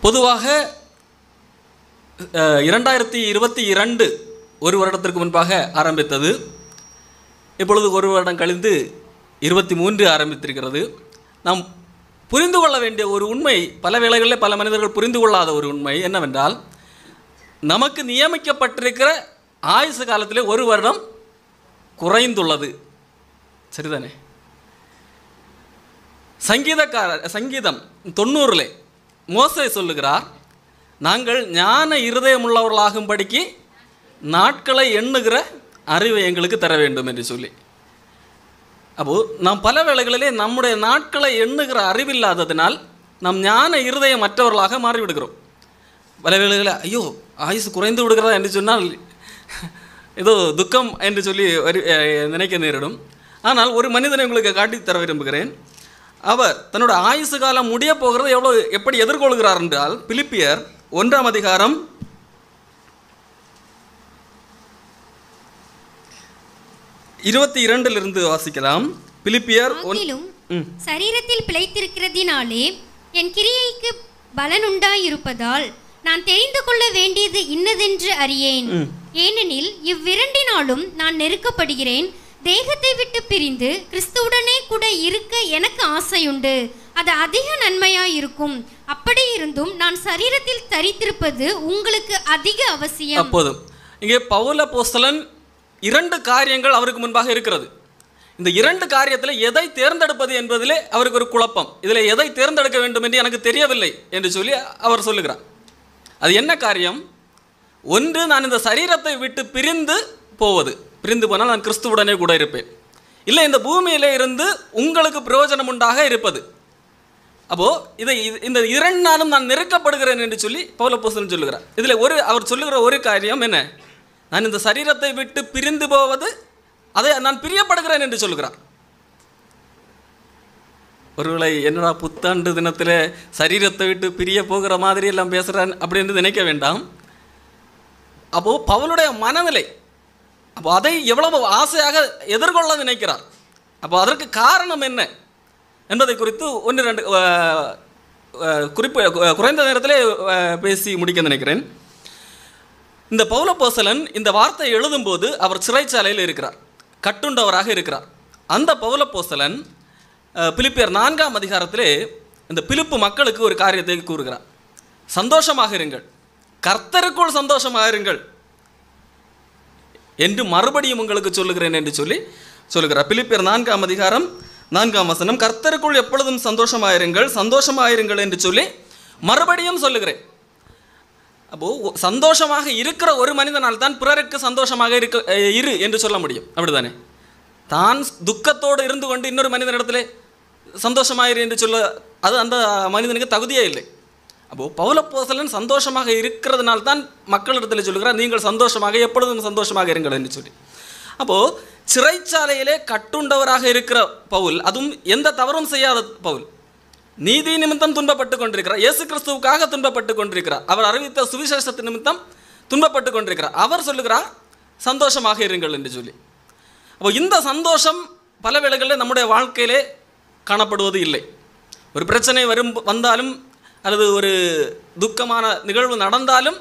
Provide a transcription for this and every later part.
பொதுவாக அஹ், இரண்டாயிரத்தி இருபத்தி இரண்டு ஒரு வருடத்திற்கு முன்பாக ஆரம்பித்தது இப்பொழுது ஒரு வருடம் கழிந்து இருபத்தி மூன்று ஆரம்பித்திருக்கிறது நாம் புரிந்து கொள்ள வேண்டிய ஒரு உண்மை பல வேளைகளில் பல மனிதர்கள் புரிந்து கொள்ளாத ஒரு உண்மை என்னவென்றால் நமக்கு நியமிக்கப்பட்டிருக்கிற ஆயுசு காலத்திலே ஒரு வருடம் குறைந்துள்ளது சரிதானே சங்கீதக்கார சங்கீதம் தொண்ணூறில் மோசே சொல்லுகிறார் நாங்கள் ஞான இருதயமுள்ளவர்களாகும்படிக்கு நாட்களை எண்ணுகிற அறிவை எங்களுக்கு தர வேண்டும் என்று சொல்லி அப்போது நாம் பல வேளைகளிலே நம்முடைய நாட்களை எண்ணுகிற அறிவில்லாததினால் நாம் ஞான இருதயம் மற்றவர்களாக மாறிவிடுகிறோம் பல வேளைகளில் ஐயோ ஆயுசு குறைந்து விடுகிறதா என்று சொன்னால் ஏதோ துக்கம் என்று சொல்லி வரு- அஹ் நினைக்க நேரிடும் ஆனால் ஒரு மனிதனை உங்களுக்கு காட்டித் தர விரும்புகிறேன் அவர் தன்னோட ஆயுசு காலம் முடிய போகிறது எவ்வளோ எப்படி எதிர்கொள்கிறார் என்றால் பிலிப்பியர் ஒன்றாம் அதிகாரம் இருபத்தி இரண்டிலிருந்து வாசிக்கலாம் பிலிப்பியர் ஒன் ஆகிலும் ம். சரீரத்தில் பிழைத்திருக்கிறதினாலே என் கிரியைக்கு பலனுண்டாயிருப்பதால் நான் தெரிந்து கொள்ள வேண்டியது இன்னதென்று அறியேன் ஏனெனில் இவ்விரண்டினாலும் நான் நெருக்கப்படுகிறேன் தேகத்தை விட்டு பிரிந்து கிறிஸ்துவுடனே கூட இருக்க எனக்கு ஆசையுண்டு அது அதிக நன்மையாயிருக்கும் அப்படி இருந்தும் நான் சரீரத்தில் தரித்திருப்பது உங்களுக்கு அதிக அவசியம் அப்போதும் இங்கே பவுல போஸ்தலன் இரண்டு காரியங்கள் அவருக்கு முன்பாக இருக்கிறது இந்த இரண்டு காரியத்தில் எதை தேர்ந்தெடுப்பது என்பதிலே அவருக்கு ஒரு குழப்பம் இதில் எதை தேர்ந்தெடுக்க வேண்டும் என்று எனக்கு தெரியவில்லை என்று சொல்லி அவர் சொல்லுகிறார் அது என்ன காரியம் ஒன்று நான் இந்த சரீரத்தை விட்டு பிரிந்து போவது பிரிந்து போனால் நான் கிறிஸ்துவுடனே கூட இருப்பேன் இல்லை இந்த பூமியிலே இருந்து உங்களுக்கு பிரயோஜனம் உண்டாக இருப்பது அப்போ இதை இது- இந்த இரண்டு நாளும் நான் நெருக்கப்படுகிறேன் என்று சொல்லி பௌலப்போஸ்தலன் சொல்லுகிறார் இதில் ஒரு அவர் சொல்லுகிற ஒரு காரியம் என்ன நான் இந்த சரீரத்தை விட்டு பிரிந்து போவது அதை நான் பிரியப்படுகிறேன் என்று சொல்லுகிறார் ஒருவேளை என்னடா புத்தாண்டு தினத்தில் சரீரத்தை விட்டு பிரிய போகிற மாதிரி எல்லாம் பேசுகிறேன் அப்படின்னு நினைக்க வேண்டாம் அப்போது பவுலுடைய மனநிலை அப்போ அதை எவ்வளவு ஆசையாக எதிர்கொள்ள நினைக்கிறார் அப்போ அதற்கு காரணம் என்ன என்பதை குறித்து ஒன்று ரெண்டு அஹ், அஹ், குறிப்பு அஹ், குறைந்த நேரத்திலே அஹ், பேசி முடிக்க நினைக்கிறேன் இந்த பௌலப்போசலன் இந்த வார்த்தை எழுதும்போது அவர் சிறைச்சாலையில் இருக்கிறார் கட்டுண்டவராக இருக்கிறார் அந்த பௌலப்போசலன் அஹ், பிலிப்பியர் நான்காம் அதிகாரத்திலே இந்த பிலிப்பு மக்களுக்கு ஒரு காரியத்தை கூறுகிறார் சந்தோஷமாக இருங்கள் கர்த்தருக்குள் சந்தோஷமாக இருங்கள் என்று மறுபடியும் உங்களுக்கு சொல்லுகிறேன் என்று சொல்லி சொல்லுகிறார் பிலிப்பியர் நான்காம் அதிகாரம் நான்காம் வசனம் கர்த்தருக்குள் எப்பொழுதும் சந்தோஷமாயிருங்கள் சந்தோஷமாயிருங்கள் என்று சொல்லி மறுபடியும் சொல்லுகிறேன் அப்போ ஒ- சந்தோஷமாக இருக்கிற ஒரு மனிதனால் தான் பிறருக்கு சந்தோஷமாக இருக்க அஹ், இரு என்று சொல்ல முடியும் அப்படிதானே தான் துக்கத்தோடு இருந்து கொண்டு இன்னொரு மனிதனிடத்திலே சந்தோஷமாயிரு என்று சொல்ல அது அந்த மனிதனுக்கு தகுதியே இல்லை அப்போ பௌலப்போசலன் சந்தோஷமாக இருக்கிறதுனால தான் மக்களிடத்தில் சொல்லுகிறார் நீங்கள் சந்தோஷமாக எப்பொழுதும் சந்தோஷமாக இருங்கள் என்று சொல்லி அப்போது சிறைச்சாலையிலே கட்டுண்டவராக இருக்கிற பவுல் அதுவும் எந்த தவறும் செய்யாத பவுல் நீதி நிமித்தம் துன்பப்பட்டு கொண்டிருக்கிறார் இயேசு கிறிஸ்துவுக்காக துன்பப்பட்டு கொண்டிருக்கிறார் அவர் அறிவித்த சுவிசேஷத்து நிமித்தம் துன்பப்பட்டு கொண்டிருக்கிறார் அவர் சொல்லுகிறார் சந்தோஷமாக இருங்கள் என்று சொல்லி அப்போ இந்த சந்தோஷம் பல வேளைகளில் நம்முடைய வாழ்க்கையிலே காணப்படுவது இல்லை ஒரு பிரச்சனை வரும் வந்தாலும் அல்லது ஒரு துக்கமான நிகழ்வு நடந்தாலும்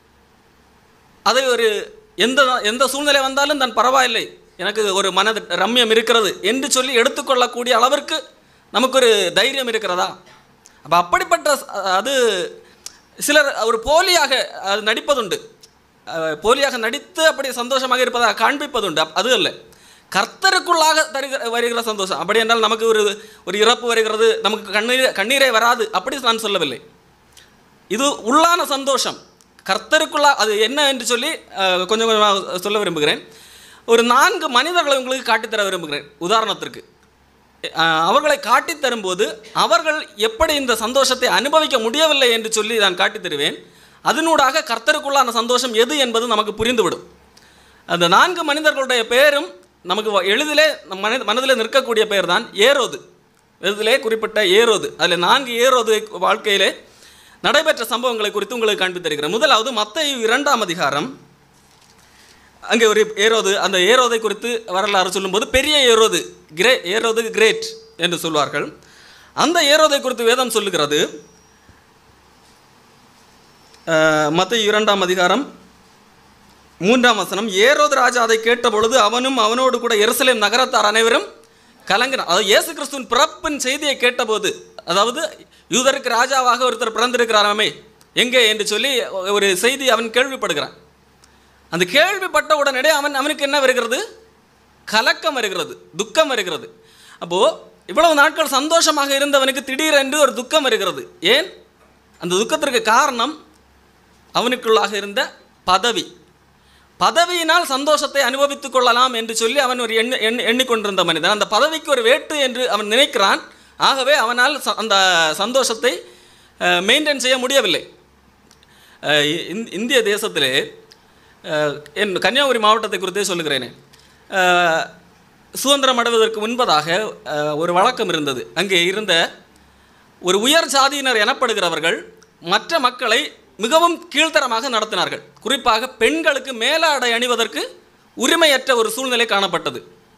அதை ஒரு எந்த எந்த சூழ்நிலை வந்தாலும் தான் பரவாயில்லை எனக்கு ஒரு மன ரம்யம் இருக்கிறது என்று சொல்லி எடுத்துக்கொள்ளக்கூடிய அளவிற்கு நமக்கு ஒரு தைரியம் இருக்கிறதா அப்போ அப்படிப்பட்ட ச- அது சிலர் ஒரு போலியாக அது நடிப்பதுண்டு அஹ், போலியாக நடித்து அப்படி சந்தோஷமாக இருப்பதாக காண்பிப்பதுண்டு அப்- அது அல்ல கர்த்தருக்குள்ளாக தருகிற வருகிற சந்தோஷம் அப்படி என்றால் நமக்கு ஒரு ஒரு இறப்பு வருகிறது நமக்கு கண்ணீரே கண்ணீரே வராது அப்படி நான் சொல்லவில்லை இது உள்ளான சந்தோஷம் கர்த்தருக்குள்ளா அது என்ன என்று சொல்லி அஹ், கொஞ்சம் கொஞ்சமாக சொல்ல விரும்புகிறேன் ஒரு நான்கு மனிதர்களை உங்களுக்கு காட்டித்தர விரும்புகிறேன் உதாரணத்திற்கு அஹ், அவர்களை காட்டித் தரும்போது அவர்கள் எப்படி இந்த சந்தோஷத்தை அனுபவிக்க முடியவில்லை என்று சொல்லி நான் காட்டித் தருவேன் அதனூடாக கர்த்தருக்குள்ளான சந்தோஷம் எது என்பது நமக்கு புரிந்துவிடும் அந்த நான்கு மனிதர்களுடைய பெயரும் நமக்கு வ- எளிதிலே நம் மன மனதில் நிற்கக்கூடிய பெயர் தான் ஏரோது எளிதிலே குறிப்பிட்ட ஏரோது அதில் நான்கு ஏரோது வாழ்க்கையிலே நடைபெற்ற சம்பவங்களை குறித்து உங்களுக்கு காண்பித்து தருகிறேன் முதலாவது மத்தேயு இரண்டாம் அதிகாரம் அங்கே ஒரு ஏரோது அந்த ஏரோதை குறித்து வரலாறு சொல்லும்போது பெரிய ஏரோது கிரே ஏரோது கிரேட் என்று சொல்வார்கள் அந்த ஏரோதை குறித்து வேதம் சொல்லுகிறது மத்திய இரண்டாம் அதிகாரம் மூன்றாம் வசனம் ஏரோது ராஜா அதை கேட்டபொழுது அவனும் அவனோடு கூட எருசலேம் நகரத்தார் அனைவரும் கலங்கினார் அதாவது இயேசு கிறிஸ்துவின் பிறப்பின் செய்தியை கேட்டபோது அதாவது யூதருக்கு ராஜாவாக ஒருத்தர் பிறந்திருக்கிறாராமே எங்கே என்று சொல்லி ஒரு செய்தி அவன் கேள்விப்படுகிறான் அந்த கேள்விப்பட்ட உடனே அவன் அவனுக்கு என்ன வருகிறது கலக்கம் வருகிறது துக்கம் வருகிறது அப்போது இவ்வளவு நாட்கள் சந்தோஷமாக இருந்தவனுக்கு திடீரென்று ஒரு துக்கம் வருகிறது ஏன் அந்த துக்கத்திற்கு காரணம் அவனுக்குள்ளாக இருந்த பதவி பதவியினால் சந்தோஷத்தை அனுபவித்துக் கொள்ளலாம் என்று சொல்லி அவன் ஒரு எண்ணி எண்ணி எண்ணிக்கொண்டிருந்த மனிதன் அந்த பதவிக்கு ஒரு வேட்டு என்று அவன் நினைக்கிறான் ஆகவே அவனால் ச- அந்த சந்தோஷத்தை மெயின்டைன் செய்ய முடியவில்லை அஹ் இந்- இந்திய தேசத்திலே அஹ், என் கன்னியாகுமரி மாவட்டத்தை குறித்தே சொல்லுகிறேனே அஹ், சுதந்திரம் அடைவதற்கு முன்பதாக அஹ், ஒரு வழக்கம் இருந்தது அங்கே இருந்த ஒரு உயர் சாதியினர் எனப்படுகிறவர்கள் மற்ற மக்களை மிகவும் கீழ்த்தரமாக நடத்தினார்கள் குறிப்பாக பெண்களுக்கு மேலாடை அணிவதற்கு உரிமையற்ற ஒரு சூழ்நிலை காணப்பட்டது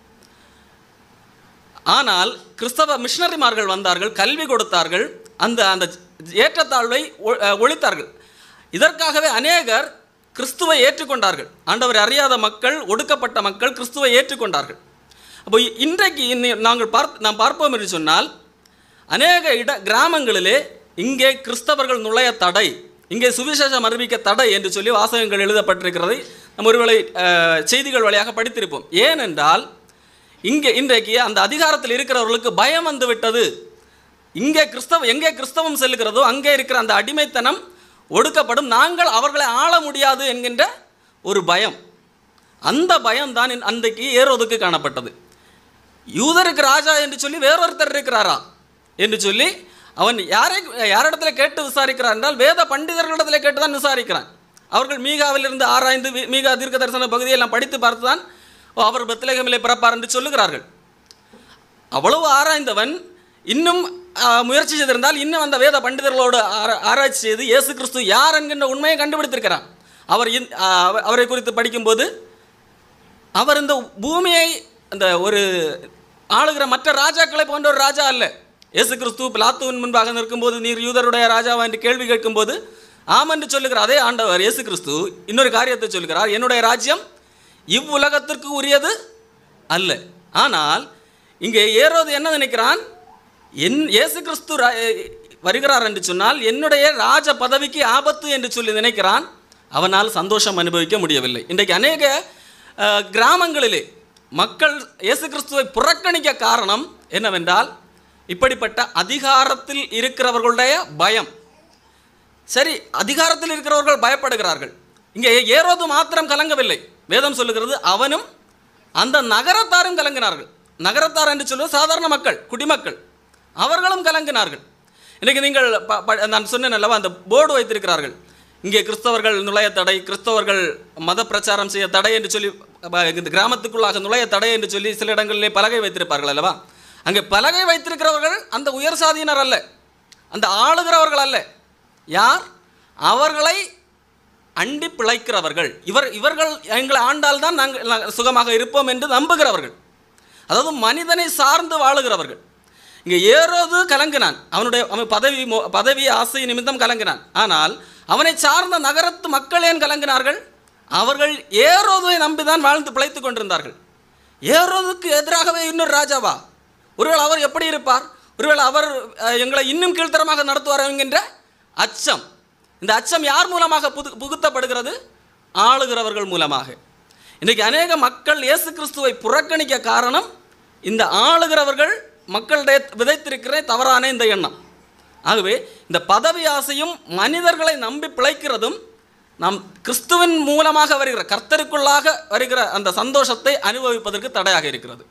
ஆனால் கிறிஸ்தவ மிஷனரிமார்கள் வந்தார்கள் கல்வி கொடுத்தார்கள் அந்த அந்த ஏற்றத்தாழ்வை ஒ- அஹ் ஒழித்தார்கள் இதற்காகவே அநேகர் கிறிஸ்துவை ஏற்றுக்கொண்டார்கள் ஆண்டவரை அறியாத மக்கள் ஒடுக்கப்பட்ட மக்கள் கிறிஸ்துவை ஏற்றுக்கொண்டார்கள் அப்போ இ- இன்றைக்கு இன்னி- நாங்கள் பார்ப் நாம் பார்ப்போம் என்று சொன்னால் அநேக இட கிராமங்களிலே இங்கே கிறிஸ்தவர்கள் நுழைய தடை இங்கே சுவிசேஷம் அறிவிக்க தடை என்று சொல்லி வாசகங்கள் எழுதப்பட்டிருக்கிறதை நம்ம ஒருவேளை அஹ், செய்திகள் வழியாக படித்திருப்போம் ஏனென்றால் இங்கே இன்றைக்கு அந்த அதிகாரத்தில் இருக்கிறவர்களுக்கு பயம் வந்து விட்டது இங்கே கிறிஸ்தவ எங்கே கிறிஸ்தவம் செல்லுகிறதோ அங்கே இருக்கிற அந்த அடிமைத்தனம் ஒடுக்கப்படும் நாங்கள் அவர்களை ஆள முடியாது என்கின்ற ஒரு பயம் அந்த பயம்தான் இன்- அன்றைக்கு ஏரோதுக்கு காணப்பட்டது யூதருக்கு ராஜா என்று சொல்லி வேறொருத்தர் இருக்கிறாரா என்று சொல்லி அவன் யாரை யாரிடத்துல கேட்டு விசாரிக்கிறான் என்றால் வேத பண்டிதர்களிடத்துல கேட்டு தான் விசாரிக்கிறான் அவர்கள் மீகாவிலிருந்து ஆராய்ந்து வி- மீகா தீர்க்க தரிசன பகுதியெல்லாம் படித்து பார்த்து தான் "ஓ, அவர் பெத்லகமிலே பிறப்பார் என்று சொல்லுகிறார்கள் அவ்வளவு ஆராய்ந்தவன் இன்னும் ஆ, முயற்சி செய்திருந்தால் இன்னும் அந்த வேத பண்டிதர்களோடு ஆரா- ஆராய்ச்சி செய்து இயேசு கிறிஸ்து யார் என்கின்ற உண்மையை கண்டுபிடித்திருக்கிறான் அவர் இந்- ஆ, அவ- அவரை குறித்து படிக்கும்போது அவர் இந்த பூமியை அந்த ஒரு ஆளுகிற மற்ற ராஜாக்களை போன்ற ஒரு ராஜா அல்ல இயேசு கிறிஸ்து பிலாத்துவின் முன்பாக நிற்கும்போது நீர் யூதருடைய ராஜாவா என்று கேள்வி கேட்கும்போது ஆம் என்று சொல்லுகிற அதே ஆண்டவர் இயேசு கிறிஸ்து இன்னொரு காரியத்தை சொல்கிறார் என்னுடைய ராஜ்யம் இவ்வுலகத்திற்கு உரியது அல்ல ஆனால் இங்கே ஏரோது என்ன நினைக்கிறான் என் இயேசு கிறிஸ்து ரா- வருகிறார் என்று சொன்னால் என்னுடைய ராஜ பதவிக்கு ஆபத்து என்று சொல்லி நினைக்கிறான் அவனால் சந்தோஷம் அனுபவிக்க முடியவில்லை இன்றைக்கு அநேக அஹ், கிராமங்களிலே மக்கள் இயேசு கிறிஸ்துவை புறக்கணிக்க காரணம் என்னவென்றால் இப்படிப்பட்ட அதிகாரத்தில் இருக்கிறவர்களுடைய பயம் சரி அதிகாரத்தில் இருக்கிறவர்கள் பயப்படுகிறார்கள் இங்கே ஏரோது மாத்திரம் கலங்கவில்லை வேதம் சொல்லுகிறது அவனும் அந்த நகரத்தாரும் கலங்கினார்கள் நகரத்தார் என்று சொல்வது சாதாரண மக்கள் குடிமக்கள் அவர்களும் கலங்கினார்கள் இன்றைக்கு நீங்கள் ப- ப- நான் சொன்னேன் அல்லவா அந்த போர்டு வைத்திருக்கிறார்கள் இங்கே கிறிஸ்தவர்கள் நுழைய தடை கிறிஸ்தவர்கள் மத பிரச்சாரம் செய்ய தடை என்று சொல்லி ப- இந்த கிராமத்துக்குள்ளாக நுழைய தடை என்று சொல்லி சில இடங்களிலே பலகை வைத்திருப்பார்கள் அல்லவா அங்கே பலகை வைத்திருக்கிறவர்கள் அந்த உயர் சாதியினர் அல்ல அந்த ஆளுகிறவர்கள் அல்ல யார் அவர்களை அண்டி பிழைக்கிறவர்கள் இவர் இவர்கள் எங்களை ஆண்டால் தான் நாங்கள் நா- சுகமாக இருப்போம் என்று நம்புகிறவர்கள் அதாவது மனிதனை சார்ந்து வாழுகிறவர்கள் இங்கே ஏரோது கலங்கினான் அவனுடைய அவன் பதவி மோ- பதவி ஆசை நிமித்தம் கலங்கினான் ஆனால் அவனை சார்ந்த நகரத்து மக்கள் ஏன் கலங்கினார்கள் அவர்கள் ஏரோதுவை நம்பிதான் வாழ்ந்து பிழைத்துக் கொண்டிருந்தார்கள் ஏரோதுக்கு எதிராகவே இன்னொரு ராஜாவா ஒருவேளை அவர் எப்படி இருப்பார் ஒருவேளை அவர் அஹ், எங்களை இன்னும் கீழ்த்தரமாக நடத்துவார் என்கின்ற அச்சம் இந்த அச்சம் யார் மூலமாக புது புகுத்தப்படுகிறது ஆளுகிறவர்கள் மூலமாக இன்றைக்கு அநேக மக்கள் இயேசு கிறிஸ்துவை புறக்கணிக்க காரணம் இந்த ஆளுகிறவர்கள் மக்களிடையே விதைத்திருக்கிற தவறான இந்த எண்ணம் ஆகவே இந்த பதவி ஆசையும் மனிதர்களை நம்பி பிழைக்கிறதும் நாம் கிறிஸ்துவின் மூலமாக வருகிற கர்த்தருக்குள்ளாக வருகிற அந்த சந்தோஷத்தை அனுபவிப்பதற்கு தடையாக இருக்கிறது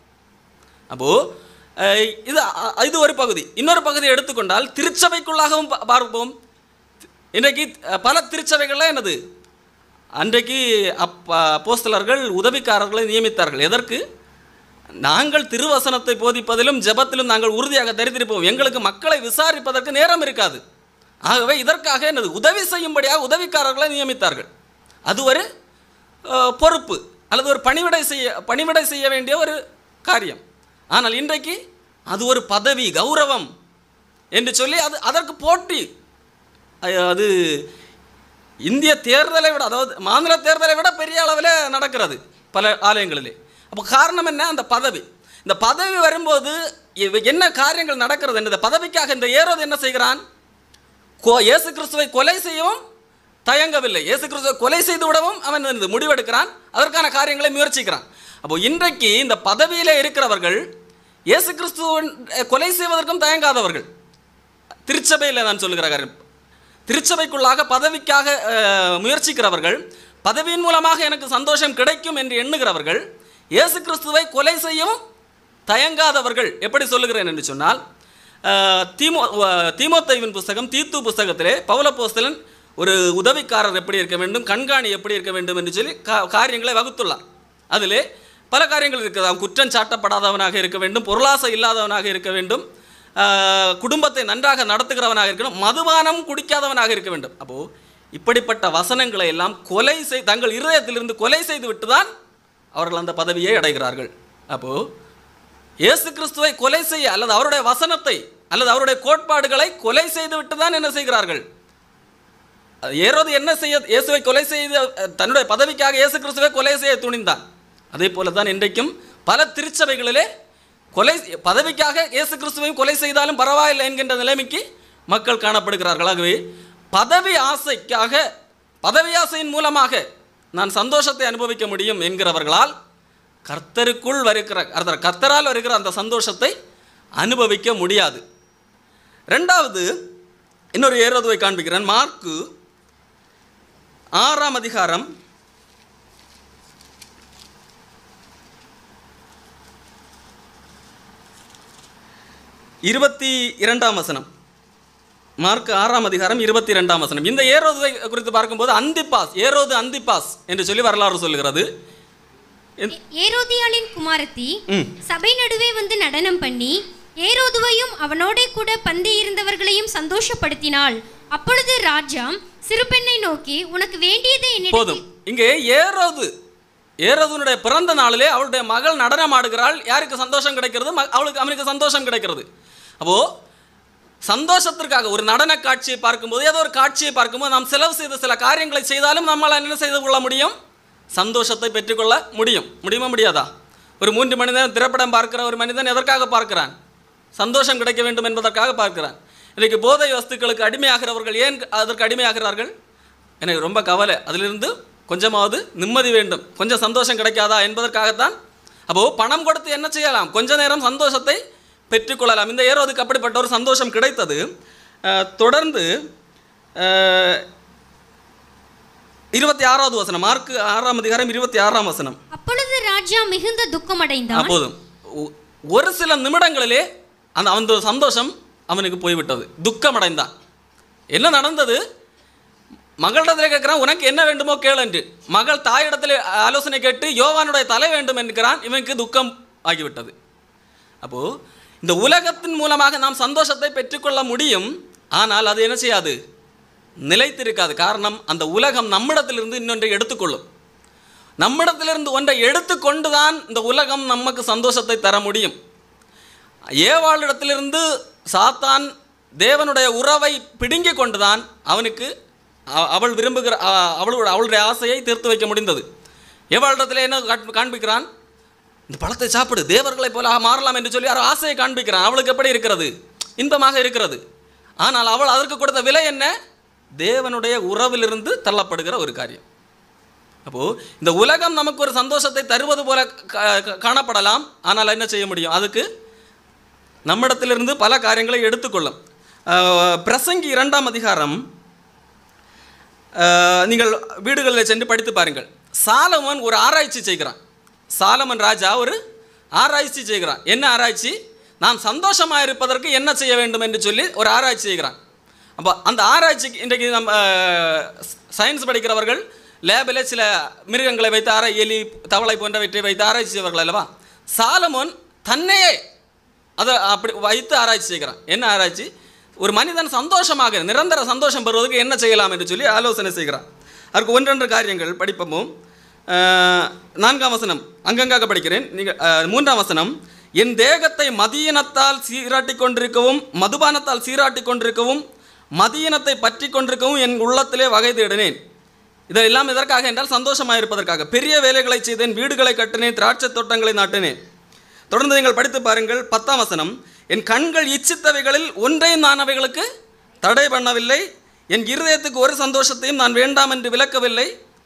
அப்போது இது அ- இது ஒரு பகுதி இன்னொரு பகுதியை எடுத்துக்கொண்டால் திருச்சபைக்குள்ளாகவும் பா- பார்ப்போம் இன்றைக்கு அஹ், பல திருச்சபைகளில் என்னது அன்றைக்கு அப்ப போஸ்தலர்கள் உதவிக்காரர்களை நியமித்தார்கள் எதற்கு நாங்கள் திருவசனத்தை போதிப்பதிலும் ஜெபத்திலும் நாங்கள் உறுதியாக தரித்திருப்போம் எங்களுக்கு மக்களை விசாரிப்பதற்கு நேரம் இருக்காது ஆகவே இதற்காக என்னது உதவி செய்யும்படியாக உதவிக்காரர்களை நியமித்தார்கள் அது ஒரு அஹ், பொறுப்பு அல்லது ஒரு பணிவிடை செய்ய பணிவிடை செய்ய வேண்டிய ஒரு காரியம் ஆனால் இன்றைக்கு அது ஒரு பதவி கௌரவம் என்று சொல்லி அது அதற்கு போட்டி அஹ், அது இந்திய தேர்தலை விட அதாவது மாநில தேர்தலை விட பெரிய அளவில் நடக்கிறது பல ஆலயங்களிலே அப்போ காரணம் என்ன அந்த பதவி இந்த பதவி வரும்போது இவ- என்ன காரியங்கள் நடக்கிறது இந்த பதவிக்காக இந்த ஏரோது என்ன செய்கிறான் கோ இயேசு கிறிஸ்துவை கொலை செய்யவும் தயங்கவில்லை இயேசு கிறிஸ்துவை கொலை செய்து விடவும் அவன் வந்து முடிவெடுக்கிறான் அதற்கான காரியங்களை முயற்சிக்கிறான் அப்போ இன்றைக்கு இந்த பதவியிலே இருக்கிறவர்கள் இயேசு கிறிஸ்துவன் அஹ், கொலை செய்வதற்கும் தயங்காதவர்கள் திருச்சபையில் நான் சொல்லுகிற காரியம் திருச்சபைக்குள்ளாக பதவிக்காக அஹ், முயற்சிக்கிறவர்கள் பதவியின் மூலமாக எனக்கு சந்தோஷம் கிடைக்கும் என்று எண்ணுகிறவர்கள் இயேசு கிறிஸ்துவை கொலை செய்யவும் தயங்காதவர்கள் எப்படி சொல்லுகிறேன் என்று சொன்னால் அஹ், தீமோ அஹ், தீமோத்தேயுவின் புஸ்தகம் தீத்து புஸ்தகத்திலே பவுலப்போஸ்தலன் ஒரு உதவிக்காரர் எப்படி இருக்க வேண்டும் கண்காணி எப்படி இருக்க வேண்டும் என்று சொல்லி கா- காரியங்களை வகுத்துள்ளார் அதிலே பல காரியங்கள் இருக்குது அவன் குற்றம் சாட்டப்படாதவனாக இருக்க வேண்டும் பொருளாசை இல்லாதவனாக இருக்க வேண்டும் ஆஹ், குடும்பத்தை நன்றாக நடத்துகிறவனாக இருக்கணும் மதுபானம் குடிக்காதவனாக இருக்க வேண்டும் அப்போது இப்படிப்பட்ட வசனங்களை எல்லாம் கொலை செய் தங்கள் இருதயத்திலிருந்து கொலை செய்து விட்டு தான் அவர்கள் அந்த பதவியை அடைகிறார்கள் அப்போது இயேசு கிறிஸ்துவை கொலை செய்ய அல்லது அவருடைய வசனத்தை அல்லது அவருடைய கோட்பாடுகளை கொலை செய்து விட்டு தான் என்ன செய்கிறார்கள் அது ஏரோது என்ன செய்ய இயேசுவை கொலை செய்து அஹ், தன்னுடைய பதவிக்காக இயேசு கிறிஸ்துவை கொலை செய்ய துணிந்தான் அதே போல தான் இன்றைக்கும் பல திருச்சபைகளிலே கொலை பதவிக்காக இயேசு கிறிஸ்துவையும் கொலை செய்தாலும் பரவாயில்லை என்கின்ற நிலைமைக்கு மக்கள் காணப்படுகிறார்கள் ஆகவே பதவி ஆசைக்காக பதவி ஆசையின் மூலமாக நான் சந்தோஷத்தை அனுபவிக்க முடியும் என்கிறவர்களால் கர்த்தருக்குள் வருகிற அர்த்தம் கர்த்தரால் வருகிற அந்த சந்தோஷத்தை அனுபவிக்க முடியாது ரெண்டாவது இன்னொரு ஏரோதுவை காண்பிக்கிறேன் மார்க்கு ஆறாம் அதிகாரம் இருபத்தி இரண்டாம் வசனம் மார்க் ஆறாம் அதிகாரம் இருபத்தி இரண்டாம் வசனம் இந்த ஏரோதுவை குறித்து பார்க்கும்போது அந்திப்பாஸ் ஏரோது அந்திப்பாஸ் என்று சொல்லி வரலாறு சொல்லுகிறது இந்த- ஏரோதியாளின் குமாரத்தி ம். சபை நடுவே வந்து நடனம் பண்ணி ஏரோதுவையும் அவனோடே கூட பந்தி இருந்தவர்களையும் சந்தோஷப்படுத்தினாள் அப்பொழுது ராஜா சிறு பெண்ணை நோக்கி உனக்கு வேண்டியதை என்னிடம் போதும் இங்கே ஏரோது ஏரோதுனுடைய பிறந்த நாளிலே அவளுடைய மகள் நடனம் ஆடுகிறாள் யாருக்கு சந்தோஷம் கிடைக்கிறது ம- அவளுக்கு அவனுக்கு சந்தோஷம் கிடைக்கிறது அப்போ சந்தோஷத்திற்காக ஒரு நடன காட்சியை பார்க்கும்போது ஏதோ ஒரு காட்சியை பார்க்கும்போது நாம் செலவு செய்த சில காரியங்களை செய்தாலும் நம்மால் என்ன செய்து கொள்ள முடியும் சந்தோஷத்தை பெற்றுக்கொள்ள முடியும் முடியுமா முடியாதா ஒரு மூன்று மணி நேரம் திரைப்படம் பார்க்கிற ஒரு மனிதன் எதற்காக பார்க்கிறான் சந்தோஷம் கிடைக்க வேண்டும் என்பதற்காக பார்க்கிறான் இன்றைக்கு போதை வஸ்துக்களுக்கு அடிமையாகிறவர்கள் ஏன் அதற்கு அடிமையாகிறார்கள் எனக்கு ரொம்ப கவலை அதிலிருந்து கொஞ்சமாவது நிம்மதி வேண்டும் கொஞ்சம் சந்தோஷம் கிடைக்காதா என்பதற்காகத்தான் அப்போ பணம் கொடுத்து என்ன செய்யலாம் கொஞ்ச நேரம் சந்தோஷத்தை பெற்றுக்கொள்ளலாம் இந்த ஏரோதுக்கு அப்படிப்பட்ட ஒரு சந்தோஷம் கிடைத்தது அஹ், தொடர்ந்து அஹ், இருபத்தி ஆறாவது வசனம் மார்க் ஆறாம் அதிகாரம் இருபத்தி ஆறாம் வசனம் அப்பொழுது ராஜா மிகுந்த துக்கமடைந்தான் அப்போதும் ஒ- ஒரு சில நிமிடங்களிலே அந்த அந்த சந்தோஷம் அவனுக்கு போய்விட்டது துக்கமடைந்தான் என்ன நடந்தது மகளிடத்தில் கேட்கிறான் உனக்கு என்ன வேண்டுமோ கேள் என்று மகள் தாயிடத்தில் ஆலோசனை கேட்டு யோவானுடைய தலை வேண்டும் என்கிறான் இவனுக்கு துக்கம் ஆகிவிட்டது அப்போ இந்த உலகத்தின் மூலமாக நாம் சந்தோஷத்தை பெற்றுக்கொள்ள முடியும் ஆனால் அது என்ன செய்யாது நிலைத்திருக்காது காரணம் அந்த உலகம் நம்மிடத்திலிருந்து இன்னொன்றை எடுத்துக்கொள்ளும் நம்மிடத்திலிருந்து ஒன்றை எடுத்துக்கொண்டு தான் இந்த உலகம் நமக்கு சந்தோஷத்தை தர முடியும் ஏவாளிடத்திலிருந்து சாத்தான் தேவனுடைய உறவை பிடுங்கிக் கொண்டுதான் அவனுக்கு அ- அவள் விரும்புகிற அ- அவளோட அவளுடைய ஆசையை தீர்த்து வைக்க முடிந்தது ஏவாளிடத்தில் என்ன காட்- காண்பிக்கிறான் இந்த பழத்தை சாப்பிடு தேவர்களைப் போல மாறலாம் என்று சொல்லி அவர் ஆசையை காண்பிக்கிறான் அவளுக்கு எப்படி இருக்கிறது இன்பமாக இருக்கிறது ஆனால் அவள் அதற்கு கொடுத்த விலை என்ன தேவனுடைய உறவிலிருந்து தள்ளப்படுகிற ஒரு காரியம் அப்போது இந்த உலகம் நமக்கு ஒரு சந்தோஷத்தை தருவது போல கா- கா- காணப்படலாம் ஆனால் என்ன செய்ய முடியும் அதுக்கு நம்மிடத்திலிருந்து பல காரியங்களை எடுத்துக்கொள்ளும் அஹ், பிரசங்கி இரண்டாம் அதிகாரம் அஹ், நீங்கள் வீடுகளில் சென்று படித்து பாருங்கள் சாலமன் ஒரு ஆராய்ச்சி செய்கிறான் சாலமன் ராஜா ஒரு ஆராய்ச்சி செய்கிறான் என்ன ஆராய்ச்சி நாம் சந்தோஷமாக இருப்பதற்கு என்ன செய்ய வேண்டும் என்று சொல்லி ஒரு ஆராய்ச்சி செய்கிறான் அப்போ அந்த ஆராய்ச்சிக்கு இன்றைக்கு நம்ம சயின்ஸ் படிக்கிறவர்கள் லேபில் சில மிருகங்களை வைத்து ஆரா எலி தவளை போன்றவற்றை வைத்து ஆராய்ச்சி செய்வார்கள் அல்லவா சாலமோன் தன்னையே அதை அப்படி வைத்து ஆராய்ச்சி செய்கிறான் என்ன ஆராய்ச்சி ஒரு மனிதன் சந்தோஷமாக நிரந்தர சந்தோஷம் பெறுவதற்கு என்ன செய்யலாம் என்று சொல்லி ஆலோசனை செய்கிறான் அதற்கு ஒன்றொன்று காரியங்கள் படிப்போம் அஹ், நான்காம் வசனம் அங்கங்காக படிக்கிறேன் நீங்கள் அஹ், மூன்றாம் வசனம் என் தேகத்தை மதியினத்தால் சீராட்டி கொண்டிருக்கவும் மதுபானத்தால் சீராட்டி கொண்டிருக்கவும் மதியினத்தை பற்றி கொண்டிருக்கவும் என் உள்ளத்திலே வகை தேடினேன் இதெல்லாம் எதற்காக என்றால் சந்தோஷமாக இருப்பதற்காக பெரிய வேலைகளை செய்தேன் வீடுகளை கட்டினேன் திராட்சை தோட்டங்களை நாட்டினேன் தொடர்ந்து நீங்கள் படித்து பாருங்கள் பத்தாம் வசனம் என் கண்கள் இச்சித்தவைகளில் ஒன்றையும் நான் அவைகளுக்கு தடை பண்ணவில்லை என் இருதயத்துக்கு ஒரு சந்தோஷத்தையும் நான் வேண்டாம் என்று விளக்கவில்லை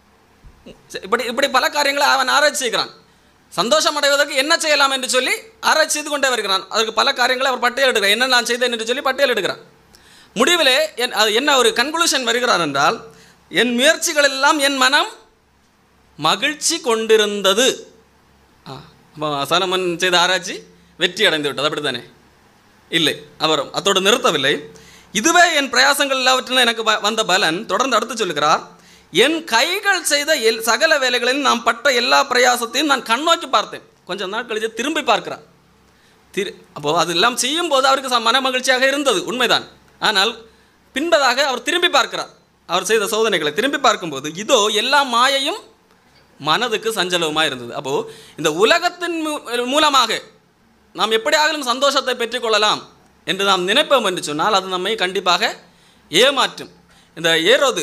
இப்படி இப்படி பல காரியங்களை அவன் ஆராய்ச்சி செய்கிறான் சந்தோஷம் அடைவதற்கு என்ன செய்யலாம் என்று சொல்லி ஆராய்ச்சி செய்து கொண்டே வருகிறான் அதற்கு பல காரியங்களை அவர் பட்டியலிடுகிறார் என்ன நான் செய்தேன் என்று சொல்லி பட்டியலிடுகிறான் முடிவிலே என் அது என்ன ஒரு கன்க்ளூஷன் வருகிறார் என்றால் என் முயற்சிகள் எல்லாம் என் மனம் மகிழ்ச்சி கொண்டிருந்தது ஆ அப்போ சலமன் செய்த ஆராய்ச்சி வெற்றி அடைந்து விட்டது அப்படித்தானே இல்லை அவர் அதோடு நிறுத்தவில்லை இதுவே என் பிரயாசங்கள் எல்லாவற்றிலும் எனக்கு வ- வந்த பலன் தொடர்ந்து அடுத்து சொல்லுகிறார் என் கைகள் செய்த எல் சகல வேலைகளிலும் நான் பட்ட எல்லா பிரயாசத்தையும் நான் கண்ணோக்கி பார்த்தேன் கொஞ்சம் நாள் கழித்து திரும்பி பார்க்கிறார் திரு அப்போது அதெல்லாம் செய்யும்போது அவருக்கு ச- மன மகிழ்ச்சியாக இருந்தது உண்மைதான் ஆனால் பின்பதாக அவர் திரும்பி பார்க்கிறார் அவர் செய்த சோதனைகளை திரும்பி பார்க்கும்போது இதோ எல்லா மாயையும் மனதுக்கு சஞ்சலவுமாக இருந்தது அப்போது இந்த உலகத்தின் மூ- மூலமாக நாம் எப்படியாகிலும் சந்தோஷத்தை பெற்றுக்கொள்ளலாம் என்று நாம் நினைப்போம் என்று சொன்னால் அது நம்மை கண்டிப்பாக ஏமாற்றும் இந்த ஏரோது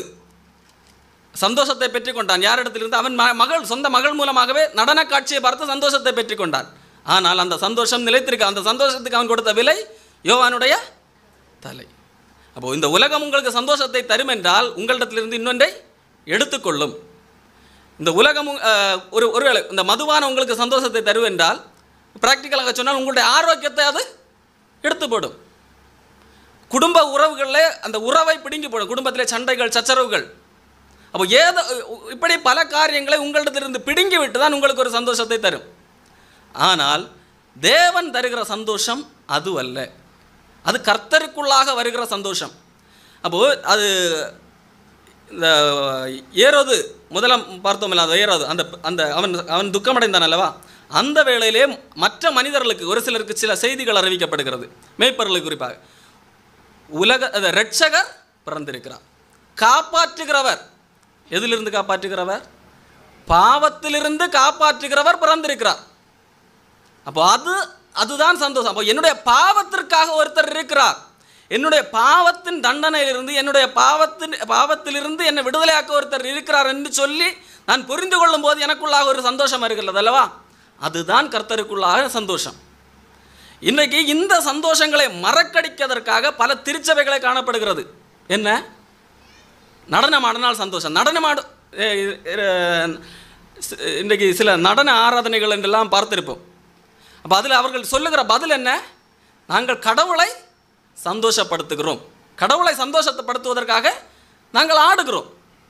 சந்தோஷத்தை பெற்றுக்கொண்டான் யாரிடத்திலிருந்து அவன் ம- மகள் சொந்த மகள் மூலமாகவே நடன காட்சியை பார்த்து சந்தோஷத்தை பெற்றுக்கொண்டான் ஆனால் அந்த சந்தோஷம் நிலைத்திருக்க அந்த சந்தோஷத்துக்கு அவன் கொடுத்த விலை யோவானுடைய தலை அப்போ இந்த உலகம் உங்களுக்கு சந்தோஷத்தை தரும் என்றால் உங்களிடத்திலிருந்து இன்னொன்றை எடுத்துக்கொள்ளும் இந்த உலகம் உங்க- அஹ், ஒரு ஒருவேளை இந்த மதுவான உங்களுக்கு சந்தோஷத்தை தரும் என்றால் ப்ராக்டிக்கலாக சொன்னால் உங்களுடைய ஆரோக்கியத்தை அது எடுத்து போடும் குடும்ப உறவுகளில் அந்த உறவை பிடுங்கி போடும் குடும்பத்திலே சண்டைகள் சச்சரவுகள் அப்போ ஏதோ இப்படி பல காரியங்களை உங்களிடத்திலிருந்து பிடுங்கி விட்டு தான் உங்களுக்கு ஒரு சந்தோஷத்தை தரும் ஆனால் தேவன் தருகிற சந்தோஷம் அது அல்ல அது கர்த்தருக்குள்ளாக வருகிற சந்தோஷம் அப்போது அது இந்த ஏரோது முதலாம் பார்த்தோம் அந்த ஏரோது அந்த அந்த அவன் அவன் துக்கமடைந்தான் அல்லவா அந்த வேளையிலே மற்ற மனிதர்களுக்கு ஒரு சிலருக்கு சில செய்திகள் அறிவிக்கப்படுகிறது மேய்ப்பர்களுக்கு குறிப்பாக உலக அது ரட்சகர் பிறந்திருக்கிறார் காப்பாற்றுகிறவர் எதிலிருந்து காப்பாற்றுகிறவர் பாவத்திலிருந்து காப்பாற்றுகிறவர் பிறந்திருக்கிறார் அப்போ அது அதுதான் சந்தோஷம் அப்போ என்னுடைய பாவத்திற்காக ஒருத்தர் இருக்கிறார் என்னுடைய பாவத்தின் தண்டனையிலிருந்து என்னுடைய பாவத்தின் பாவத்திலிருந்து என்னை விடுதலையாக்க ஒருத்தர் இருக்கிறார் என்று சொல்லி நான் புரிந்து கொள்ளும் போது எனக்குள்ளாக ஒரு சந்தோஷம் இருக்கிறது அல்லவா அதுதான் கர்த்தருக்குள்ளாக சந்தோஷம் இன்றைக்கு இந்த சந்தோஷங்களை மறக்கடிப்பதற்காக பல திருச்சபைகளை காணப்படுகிறது என்ன நடனமாடினால் சந்தோஷம் நடனமாடு ஏ, ஏ, சி- இன்றைக்கு சில நடன ஆராதனைகள் என்றெல்லாம் பார்த்திருப்போம் அப்போ அதில் அவர்கள் சொல்லுகிற பதில் என்ன நாங்கள் கடவுளை சந்தோஷப்படுத்துகிறோம் கடவுளை சந்தோஷப்படுத்துவதற்காக நாங்கள் ஆடுகிறோம்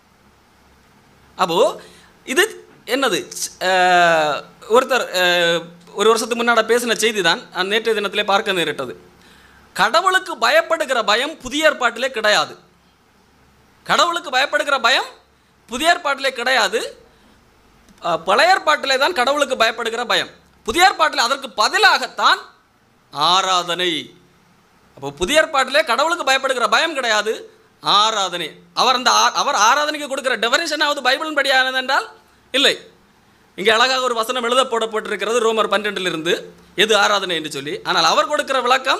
அப்போது இது என்னது அஹ், ஒருத்தர் அஹ், ஒரு வருஷத்துக்கு முன்னாடி பேசின செய்தி தான் நான் நேற்றைய தினத்திலே பார்க்க நேரிட்டது கடவுளுக்கு பயப்படுகிற பயம் புதிய ஏற்பாட்டிலே கிடையாது கடவுளுக்கு பயப்படுகிற பயம் புதிய ஏற்பாட்டிலே கிடையாது அஹ், பழைய ஏற்பாட்டிலே தான் கடவுளுக்கு பயப்படுகிற பயம் புதிய ஏற்பாட்டில் அதற்கு பதிலாகத்தான் ஆராதனை அப்போ புதிய ஏற்பாட்டிலே கடவுளுக்கு பயப்படுகிற பயம் கிடையாது ஆராதனை அவர் அந்த ஆ- அவர் ஆராதனைக்கு கொடுக்கிற டெஃபனிஷனாவது பைபிளின் படியானது என்றால் இல்லை இங்கே அழகாக ஒரு வசனம் எழுத போடப்பட்டிருக்கிறது ரோமர் பன்னிரெண்டிலிருந்து எது ஆராதனை என்று சொல்லி ஆனால் அவர் கொடுக்கிற விளக்கம்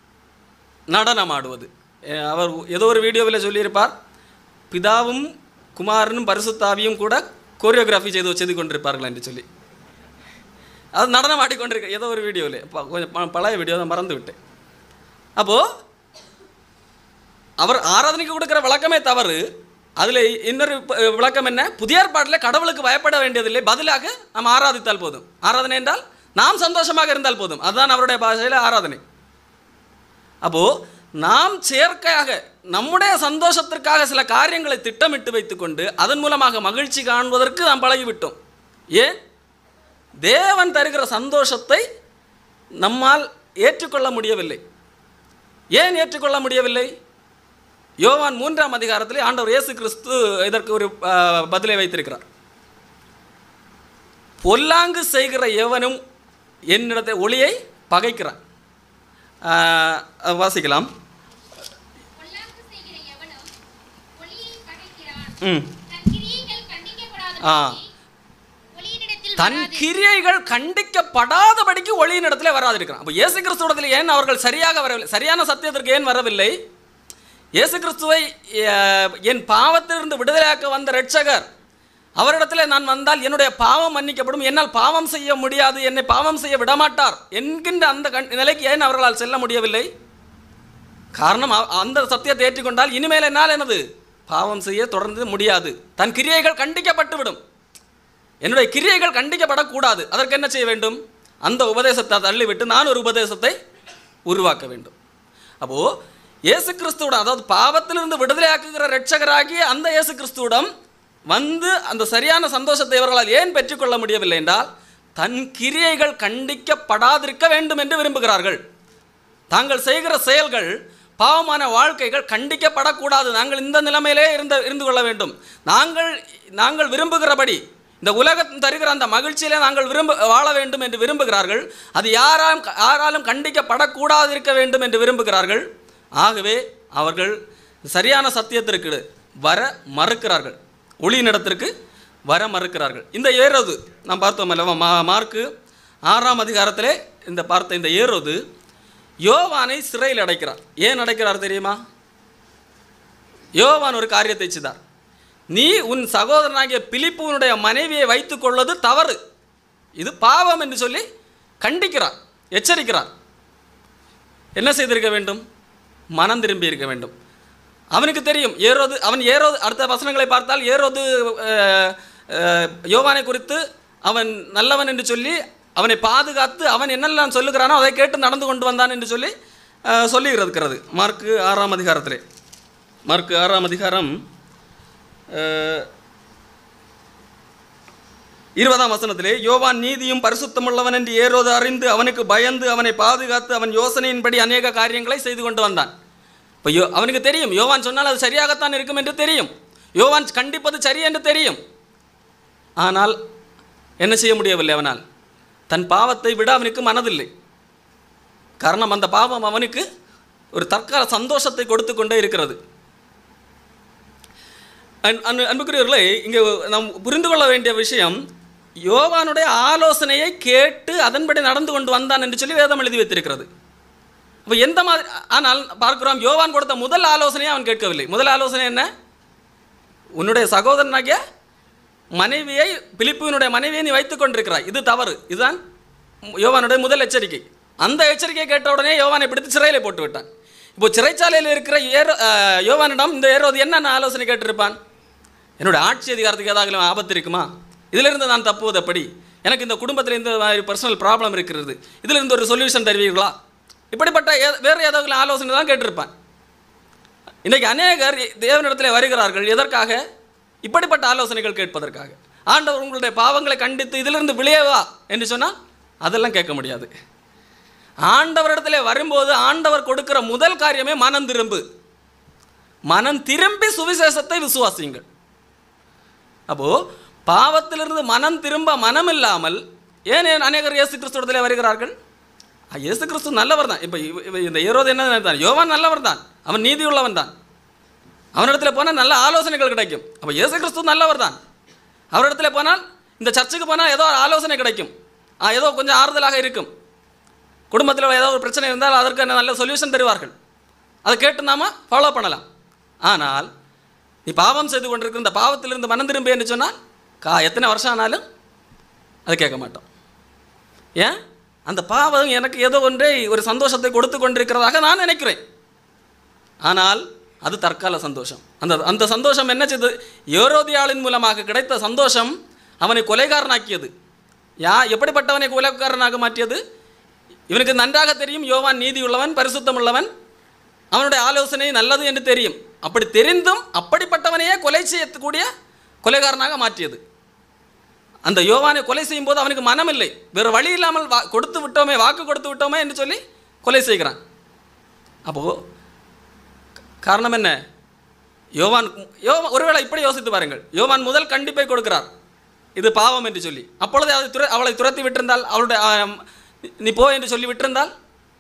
நடனம் ஆடுவது அஹ் அவர் ஏதோ ஒரு வீடியோவில் சொல்லியிருப்பார் பிதாவும் குமாரனும் பரிசுத்தாவியும் கூட கோரியோகிராஃபி செய்து செய்து கொண்டிருப்பார்கள் என்று சொல்லி அது நடனம் ஆடிக்கொண்டிருக்க ஏதோ ஒரு வீடியோவில் கொஞ்சம் ப- பழைய வீடியோ தான் மறந்து விட்டேன் அப்போது அவர் ஆராதனைக்கு கொடுக்குற விளக்கமே தவறு அதில் இன்னொரு ப- விளக்கம் என்ன புதிய ஏற்பாட்டில் கடவுளுக்கு பயப்பட வேண்டியதில்லை பதிலாக நாம் ஆராதித்தால் போதும் ஆராதனை என்றால் நாம் சந்தோஷமாக இருந்தால் போதும் அதுதான் அவருடைய பாஷையில் ஆராதனை அப்போது நாம் செயற்கையாக நம்முடைய சந்தோஷத்திற்காக சில காரியங்களை திட்டமிட்டு வைத்துக்கொண்டு அதன் மூலமாக மகிழ்ச்சி காண்பதற்கு நாம் பழகிவிட்டோம் ஏன் தேவன் தருகிற சந்தோஷத்தை நம்மால் ஏற்றுக்கொள்ள முடியவில்லை ஏன் ஏற்றுக்கொள்ள முடியவில்லை யோவான் மூன்றாம் அதிகாரத்தில் ஆண்டவர் இயேசு கிறிஸ்து இதற்கு ஒரு ஆஹ், பதிலை வைத்திருக்கிறார் பொல்லாங்கு செய்கிற எவனும் என்னிடத்தை ஒளியை பகைக்கிறான் ஆஹ், வாசிக்கலாம் பொல்லாங்கு செய்கிற எவனும் ஒளியை பகைக்கிறான். ம் தன் கிரியைகள் கண்டிக்கப்படாதபடிக்கு ஆ. ஒளியினிடத்தில் தன் வராது. கிரியைகள் கண்டிக்கப்படாதபடிக்கு ஒளியின் இடத்துல வராதிருக்கிறான் அப்போ இயேசு கிறிஸ்துவத்தில் ஏன் அவர்கள் சரியாக வரவில்லை சரியான சத்தியத்திற்கு ஏன் வரவில்லை இயேசு கிறிஸ்துவை அஹ், என் பாவத்திலிருந்து விடுதலையாக்க வந்த ரட்சகர் அவரிடத்தில் நான் வந்தால் என்னுடைய பாவம் மன்னிக்கப்படும் என்னால் பாவம் செய்ய முடியாது என்னை பாவம் செய்ய விடமாட்டார் என்கின்ற அந்த கண் நிலைக்கு ஏன் அவர்களால் செல்ல முடியவில்லை காரணம் அ- அந்த சத்தியத்தை ஏற்றுக்கொண்டால் இனிமேல் என்னால் என்னது பாவம் செய்ய தொடர்ந்து முடியாது தன் கிரியைகள் கண்டிக்கப்பட்டு விடும் என்னுடைய கிரியைகள் கண்டிக்கப்படக்கூடாது அதற்கு என்ன செய்ய வேண்டும் அந்த உபதேசத்தை தள்ளிவிட்டு நான் ஒரு உபதேசத்தை உருவாக்க வேண்டும் அப்போ இயேசு கிறிஸ்துவிடம் அதாவது பாவத்திலிருந்து விடுதலையாக்குகிற ரட்சகராகிய அந்த இயேசு கிறிஸ்துவிடம் வந்து அந்த சரியான சந்தோஷத்தை இவர்களால் ஏன் பெற்றுக்கொள்ள முடியவில்லை என்றால் தன் கிரியைகள் கண்டிக்கப்படாதிருக்க வேண்டும் என்று விரும்புகிறார்கள் தாங்கள் செய்கிற செயல்கள் பாவமான வாழ்க்கைகள் கண்டிக்கப்படக்கூடாது நாங்கள் இந்த நிலைமையிலே இருந்த இருந்து கொள்ள வேண்டும் நாங்கள் நாங்கள் விரும்புகிறபடி இந்த உலகம் தருகிற அந்த மகிழ்ச்சியிலே நாங்கள் விரும்ப வாழ வேண்டும் என்று விரும்புகிறார்கள் அது யாராலும் யாராலும் கண்டிக்கப்படக்கூடாது இருக்க வேண்டும் என்று விரும்புகிறார்கள் ஆகவே அவர்கள் சரியான சத்தியத்திற்கு வர மறுக்கிறார்கள் ஒளியினிடத்திற்கு வர மறுக்கிறார்கள் இந்த ஏரோது நாம் பார்த்தோம் அல்லவா மா மார்க்கு ஆறாம் அதிகாரத்திலே இந்த பார்த்த இந்த ஏரோது யோவானை சிறையில் அடைக்கிறார் ஏன் அடைக்கிறார் தெரியுமா யோவான் ஒரு காரியத்தை செய்தார் நீ உன் சகோதரனாகிய பிலிப்புவனுடைய மனைவியை வைத்துக் கொள்வது தவறு இது பாவம் என்று சொல்லி கண்டிக்கிறார் எச்சரிக்கிறார் என்ன செய்திருக்க வேண்டும் மனம் திரும்பி இருக்க வேண்டும் அவனுக்கு தெரியும் ஏரோது அவன் ஏரோது அடுத்த வசனங்களை பார்த்தால் ஏரோது அஹ், அஹ், யோவானை குறித்து அவன் நல்லவன் என்று சொல்லி அவனை பாதுகாத்து அவன் என்னெல்லாம் சொல்லுகிறானோ அதை கேட்டு நடந்து கொண்டு வந்தான் என்று சொல்லி அஹ், சொல்லி இருக்கிறது மார்க்கு ஆறாம் அதிகாரத்திலே மார்க்கு ஆறாம் அதிகாரம் அஹ், இருபதாம் வசனத்திலே யோவான் நீதியும் பரிசுத்தமுள்ளவன் என்று ஏரோது அறிந்து அவனுக்கு பயந்து அவனை பாதுகாத்து அவன் யோசனையின்படி அநேக காரியங்களை செய்து கொண்டு வந்தான் இப்போ யோ அவனுக்கு தெரியும் யோவான் சொன்னால் அது சரியாகத்தான் இருக்கும் என்று தெரியும் யோவான் கண்டிப்பது சரி என்று தெரியும் ஆனால் என்ன செய்ய முடியவில்லை அவனால் தன் பாவத்தை விட அவனுக்கு மனதில்லை காரணம் அந்த பாவம் அவனுக்கு ஒரு தற்கால சந்தோஷத்தை கொடுத்து கொண்டே இருக்கிறது அன்- அன்பு- அன்புக்குரியவர்களே இங்கே நாம் புரிந்து கொள்ள வேண்டிய விஷயம் யோவானுடைய ஆலோசனையை கேட்டு அதன்படி நடந்து கொண்டு வந்தான் என்று சொல்லி வேதம் எழுதி வைத்திருக்கிறது அப்போ எந்த மாதிரி ஆனால் பார்க்கிறோம் யோவான் கொடுத்த முதல் ஆலோசனையை அவன் கேட்கவில்லை முதல் ஆலோசனை என்ன உன்னுடைய சகோதரனாகிய மனைவியை பிலிப்புவினுடைய மனைவியை நீ வைத்துக் கொண்டிருக்கிறாய் இது தவறு இதுதான் யோவானுடைய முதல் எச்சரிக்கை அந்த எச்சரிக்கையை கேட்ட உடனே யோவானை பிடித்து சிறையில் போட்டு விட்டான் இப்போ சிறைச்சாலையில் இருக்கிற ஏரோ அஹ், யோவானிடம் இந்த ஏரோது என்னென்ன ஆலோசனை கேட்டிருப்பான் என்னுடைய ஆட்சி அதிகாரத்துக்கு ஏதாவது ஆபத்து இருக்குமா இதிலிருந்து நான் தப்புவது எப்படி எனக்கு இந்த குடும்பத்தில் இந்த மாதிரி பர்சனல் ப்ராப்ளம் இருக்கிறது இதிலிருந்து ஒரு சொல்யூஷன் தருவீர்களா இப்படிப்பட்ட ஏ- வேறு ஏதாவது ஆலோசனை தான் கேட்டிருப்பான் இன்றைக்கு அநேகர் தேவனிடத்தில் வருகிறார்கள் எதற்காக இப்படிப்பட்ட ஆலோசனைகள் கேட்பதற்காக ஆண்டவர் உங்களுடைய பாவங்களை கண்டித்து இதிலிருந்து வெளியேவா என்று சொன்னால் அதெல்லாம் கேட்க முடியாது ஆண்டவரிடத்தில் வரும்போது ஆண்டவர் கொடுக்கிற முதல் காரியமே மனம் திரும்பு மனம் திரும்பி சுவிசேஷத்தை விசுவாசியுங்கள் அப்போ பாவத்திலிருந்து மனம் திரும்ப மனம் இல்லாமல் ஏன் ஏன் அநேகர் இயேசு கிறிஸ்துவத்தில் வருகிறார்கள் ஆ, இயேசு கிறிஸ்து நல்லவர் தான் இப்போ இந்த ஏரோது என்ன நினைத்தான் யோவான் நல்லவர் தான் அவன் நீதி உள்ளவன் தான் அவனிடத்தில் போனால் நல்ல ஆலோசனைகள் கிடைக்கும் அப்போ இயேசு கிறிஸ்து நல்லவர் தான் அவரிடத்துல போனால் இந்த சர்ச்சுக்கு போனால் ஏதோ ஒரு ஆலோசனை கிடைக்கும் ஆ, ஏதோ கொஞ்சம் ஆறுதலாக இருக்கும் குடும்பத்தில் ஏதோ ஒரு பிரச்சனை இருந்தால் அதற்கு நல்ல சொல்யூஷன் தருவார்கள் அதை கேட்டு நாம ஃபாலோ பண்ணலாம் ஆனால் நீ பாவம் செய்து கொண்டிருக்கிற இந்த பாவத்திலிருந்து மனம் திரும்பி என்று சொன்னால் கா எத்தனை வருஷம் ஆனாலும் அதை கேட்க மாட்டோம் ஏன் அந்த பாவம் எனக்கு ஏதோ ஒன்றை ஒரு சந்தோஷத்தை கொடுத்து கொண்டிருக்கிறதாக நான் நினைக்கிறேன் ஆனால் அது தற்கால சந்தோஷம் அந்த அந்த சந்தோஷம் என்ன செய்தது யோரோதியாளின் மூலமாக கிடைத்த சந்தோஷம் அவனை கொலைகாரனாக்கியது யா எப்படிப்பட்டவனை கொலைகாரனாக மாற்றியது இவனுக்கு நன்றாக தெரியும் யோவான் நீதியுள்ளவன் பரிசுத்தமுள்ளவன் அவனுடைய ஆலோசனை நல்லது என்று தெரியும் அப்படி தெரிந்தும் அப்படிப்பட்டவனையே கொலை செய்யக்கூடிய கொலைகாரனாக மாற்றியது அந்த யோவானை கொலை செய்யும் போது அவனுக்கு மனம் இல்லை வேறு வழி இல்லாமல் வா கொடுத்து விட்டோமே வாக்கு கொடுத்து விட்டோமே என்று சொல்லி கொலை செய்கிறான் அப்போது காரணம் என்ன யோவான் யோவான் ஒருவேளை இப்படி யோசித்து பாருங்கள் யோவான் முதல் கண்டிப்பை கொடுக்கிறார் இது பாவம் என்று சொல்லி அப்பொழுது அதை துர அவளை துரத்தி விட்டிருந்தால் அவளுடைய ஆம், நீ போ என்று சொல்லி விட்டிருந்தால்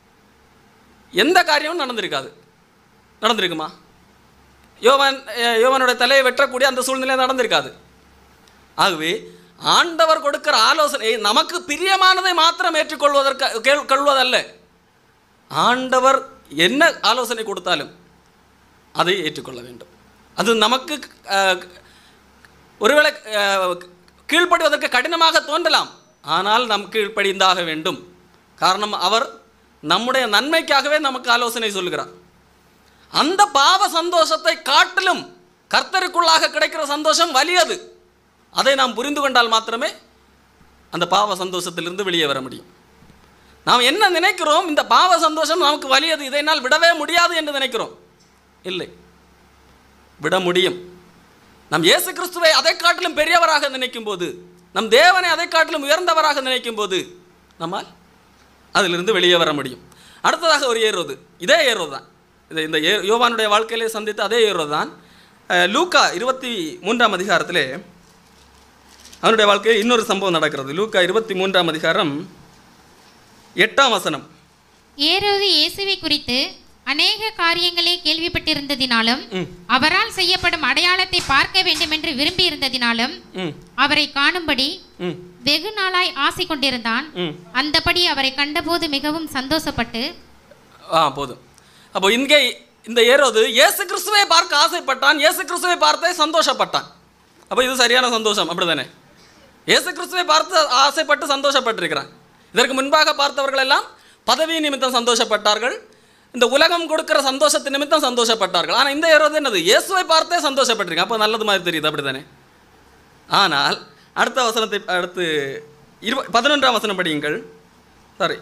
எந்த காரியமும் நடந்திருக்காது நடந்திருக்குமா யோவான் அஹ், யோவானுடைய தலையை வெட்டக்கூடிய அந்த சூழ்நிலை நடந்திருக்காது ஆகவே ஆண்டவர் கொடுக்கிற ஆலோசனை நமக்கு பிரியமானதை மாத்திரம் ஏற்றுக்கொள்வதற்கு கேள் கொள்வதல்ல ஆண்டவர் என்ன ஆலோசனை கொடுத்தாலும் அதை ஏற்றுக்கொள்ள வேண்டும் அது நமக்கு அஹ், ஒருவேளை அஹ், கீழ்ப்படிவதற்கு கடினமாக தோன்றலாம் ஆனால் நாம் கீழ்ப்படிந்தாக வேண்டும் காரணம் அவர் நம்முடைய நன்மைக்காகவே நமக்கு ஆலோசனை சொல்கிறார் அந்த பாவ சந்தோஷத்தை காட்டிலும் கர்த்தருக்குள்ளாக கிடைக்கிற சந்தோஷம் வலியது அதை நாம் புரிந்து கொண்டால் மாத்திரமே அந்த பாவ சந்தோஷத்திலிருந்து வெளியே வர முடியும் நாம் என்ன நினைக்கிறோம் இந்த பாவ சந்தோஷம் நமக்கு வலியது இதை என்னால் விடவே முடியாது என்று நினைக்கிறோம் இல்லை விட முடியும் நம் இயேசு கிறிஸ்துவை அதை காட்டிலும் பெரியவராக நினைக்கும் போது நம் தேவனை அதை காட்டிலும் உயர்ந்தவராக நினைக்கும் போது நம்மால் அதிலிருந்து வெளியே வர முடியும் அடுத்ததாக ஒரு ஏறுவது இதே ஏறுவது தான் இந்த இந்த ஏ யோவானுடைய வாழ்க்கையிலே சந்தித்த அதே ஏறுவது தான் அஹ், லூக்கா இருபத்தி மூன்றாம் அதிகாரத்திலே அவனுடைய வாழ்க்கையில் இன்னொரு சம்பவம் நடக்கிறது லூக்கா இருபத்தி மூன்றாம் அதிகாரம் எட்டாம் வசனம் ஏரோது இயேசுவை குறித்து அநேக காரியங்களை கேள்விப்பட்டிருந்ததினாலும் ம் அவரால் செய்யப்படும் அடையாளத்தை பார்க்க வேண்டுமென்று விரும்பியிருந்ததினாலும் ம் அவரை காணும்படி ம் வெகு நாளாய் ஆசை கொண்டிருந்தான் ம் அந்தபடி அவரை கண்டபோது மிகவும் சந்தோஷப்பட்டு ஆ போதும் அப்போ இங்கே இந்த ஏரோது இயேசு கிறிஸ்துவை பார்க்க ஆசைப்பட்டான் இயேசு கிறிஸ்துவை பார்த்தே சந்தோஷப்பட்டான் அப்போ இது சரியான சந்தோஷம் அப்படிதானே இயேசு கிறிஸ்துவை பார்த்து ஆசைப்பட்டு சந்தோஷப்பட்டிருக்கிறான் இதற்கு முன்பாக பார்த்தவர்கள் எல்லாம் பதவி நிமித்தம் சந்தோஷப்பட்டார்கள் இந்த உலகம் கொடுக்கிற சந்தோஷத்து நிமித்தம் சந்தோஷப்பட்டார்கள் ஆனால் இந்த ஏரோது என்னது இயேசுவை பார்த்தே சந்தோஷப்பட்டிருக்கான் அப்போ நல்லது மாதிரி தெரியுது அப்படிதானே ஆனால் அடுத்த வசனத்தை அடுத்து இருவ பதினொன்றாம் வசனம் படியுங்கள் சாரி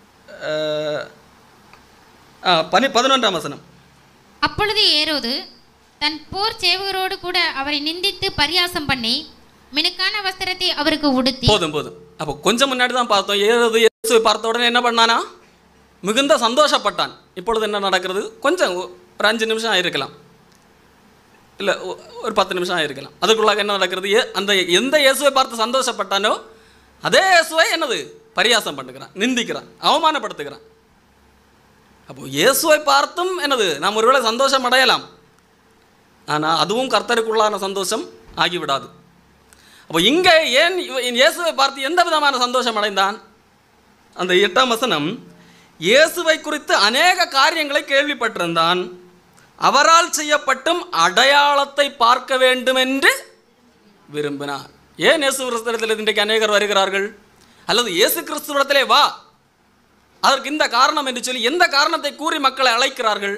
பனி பதினொன்றாம் வசனம் அப்பொழுது ஏரோது தன் போர் சேவகரோடு கூட அவரை நிந்தித்து பரியாசம் பண்ணி மினுக்கான வஸ்திரத்தை அவருக்கு உடுத்தி போதும் போதும் அப்போ கொஞ்சம் முன்னாடி தான் பார்த்தோம் ஏறது இயேசுவை பார்த்த உடனே என்ன பண்ணானா மிகுந்த சந்தோஷப்பட்டான் இப்பொழுது என்ன நடக்கிறது கொஞ்சம் ஒ- ஒரு அஞ்சு நிமிஷம் ஆயிருக்கலாம் இல்லை ஒரு பத்து நிமிஷம் ஆயிருக்கலாம் அதுக்குள்ளாக என்ன நடக்கிறது ஏ அந்த எந்த இயேசுவை பார்த்து சந்தோஷப்பட்டானோ அதே இயேசுவை என்னது பரியாசம் பண்ணுகிறான் நிந்திக்கிறான் அவமானப்படுத்துகிறான் அப்போ இயேசுவை பார்த்தும் என்னது நாம் ஒருவேளை சந்தோஷம் அடையலாம் ஆனால் அதுவும் கர்த்தருக்குள்ளான சந்தோஷம் ஆகிவிடாது அப்போ இங்கே ஏன் இவ- இயேசுவை பார்த்து எந்த விதமான சந்தோஷம் அடைந்தான் அந்த எட்டாம் வசனம் இயேசுவை குறித்து அநேக காரியங்களை கேள்விப்பட்டிருந்தான் அவரால் செய்யப்பட்டும் அடையாளத்தை பார்க்க வேண்டும் என்று விரும்பினான் ஏன் இயேசு கிறிஸ்துவத்தில் இன்றைக்கு அநேகர் வருகிறார்கள் அல்லது இயேசு கிறிஸ்துவத்திலே வா அதற்கு இந்த காரணம் என்று சொல்லி எந்த காரணத்தை கூறி மக்களை அழைக்கிறார்கள்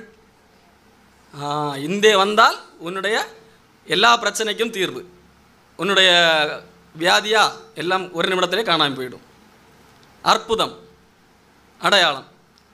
ஆ, இந்தே வந்தால் உன்னுடைய எல்லா பிரச்சனைக்கும் தீர்வு உன்னுடைய வியாதியா எல்லாம் ஒரு நிமிடத்திலே காணாமல் போயிடும் அற்புதம் அடையாளம்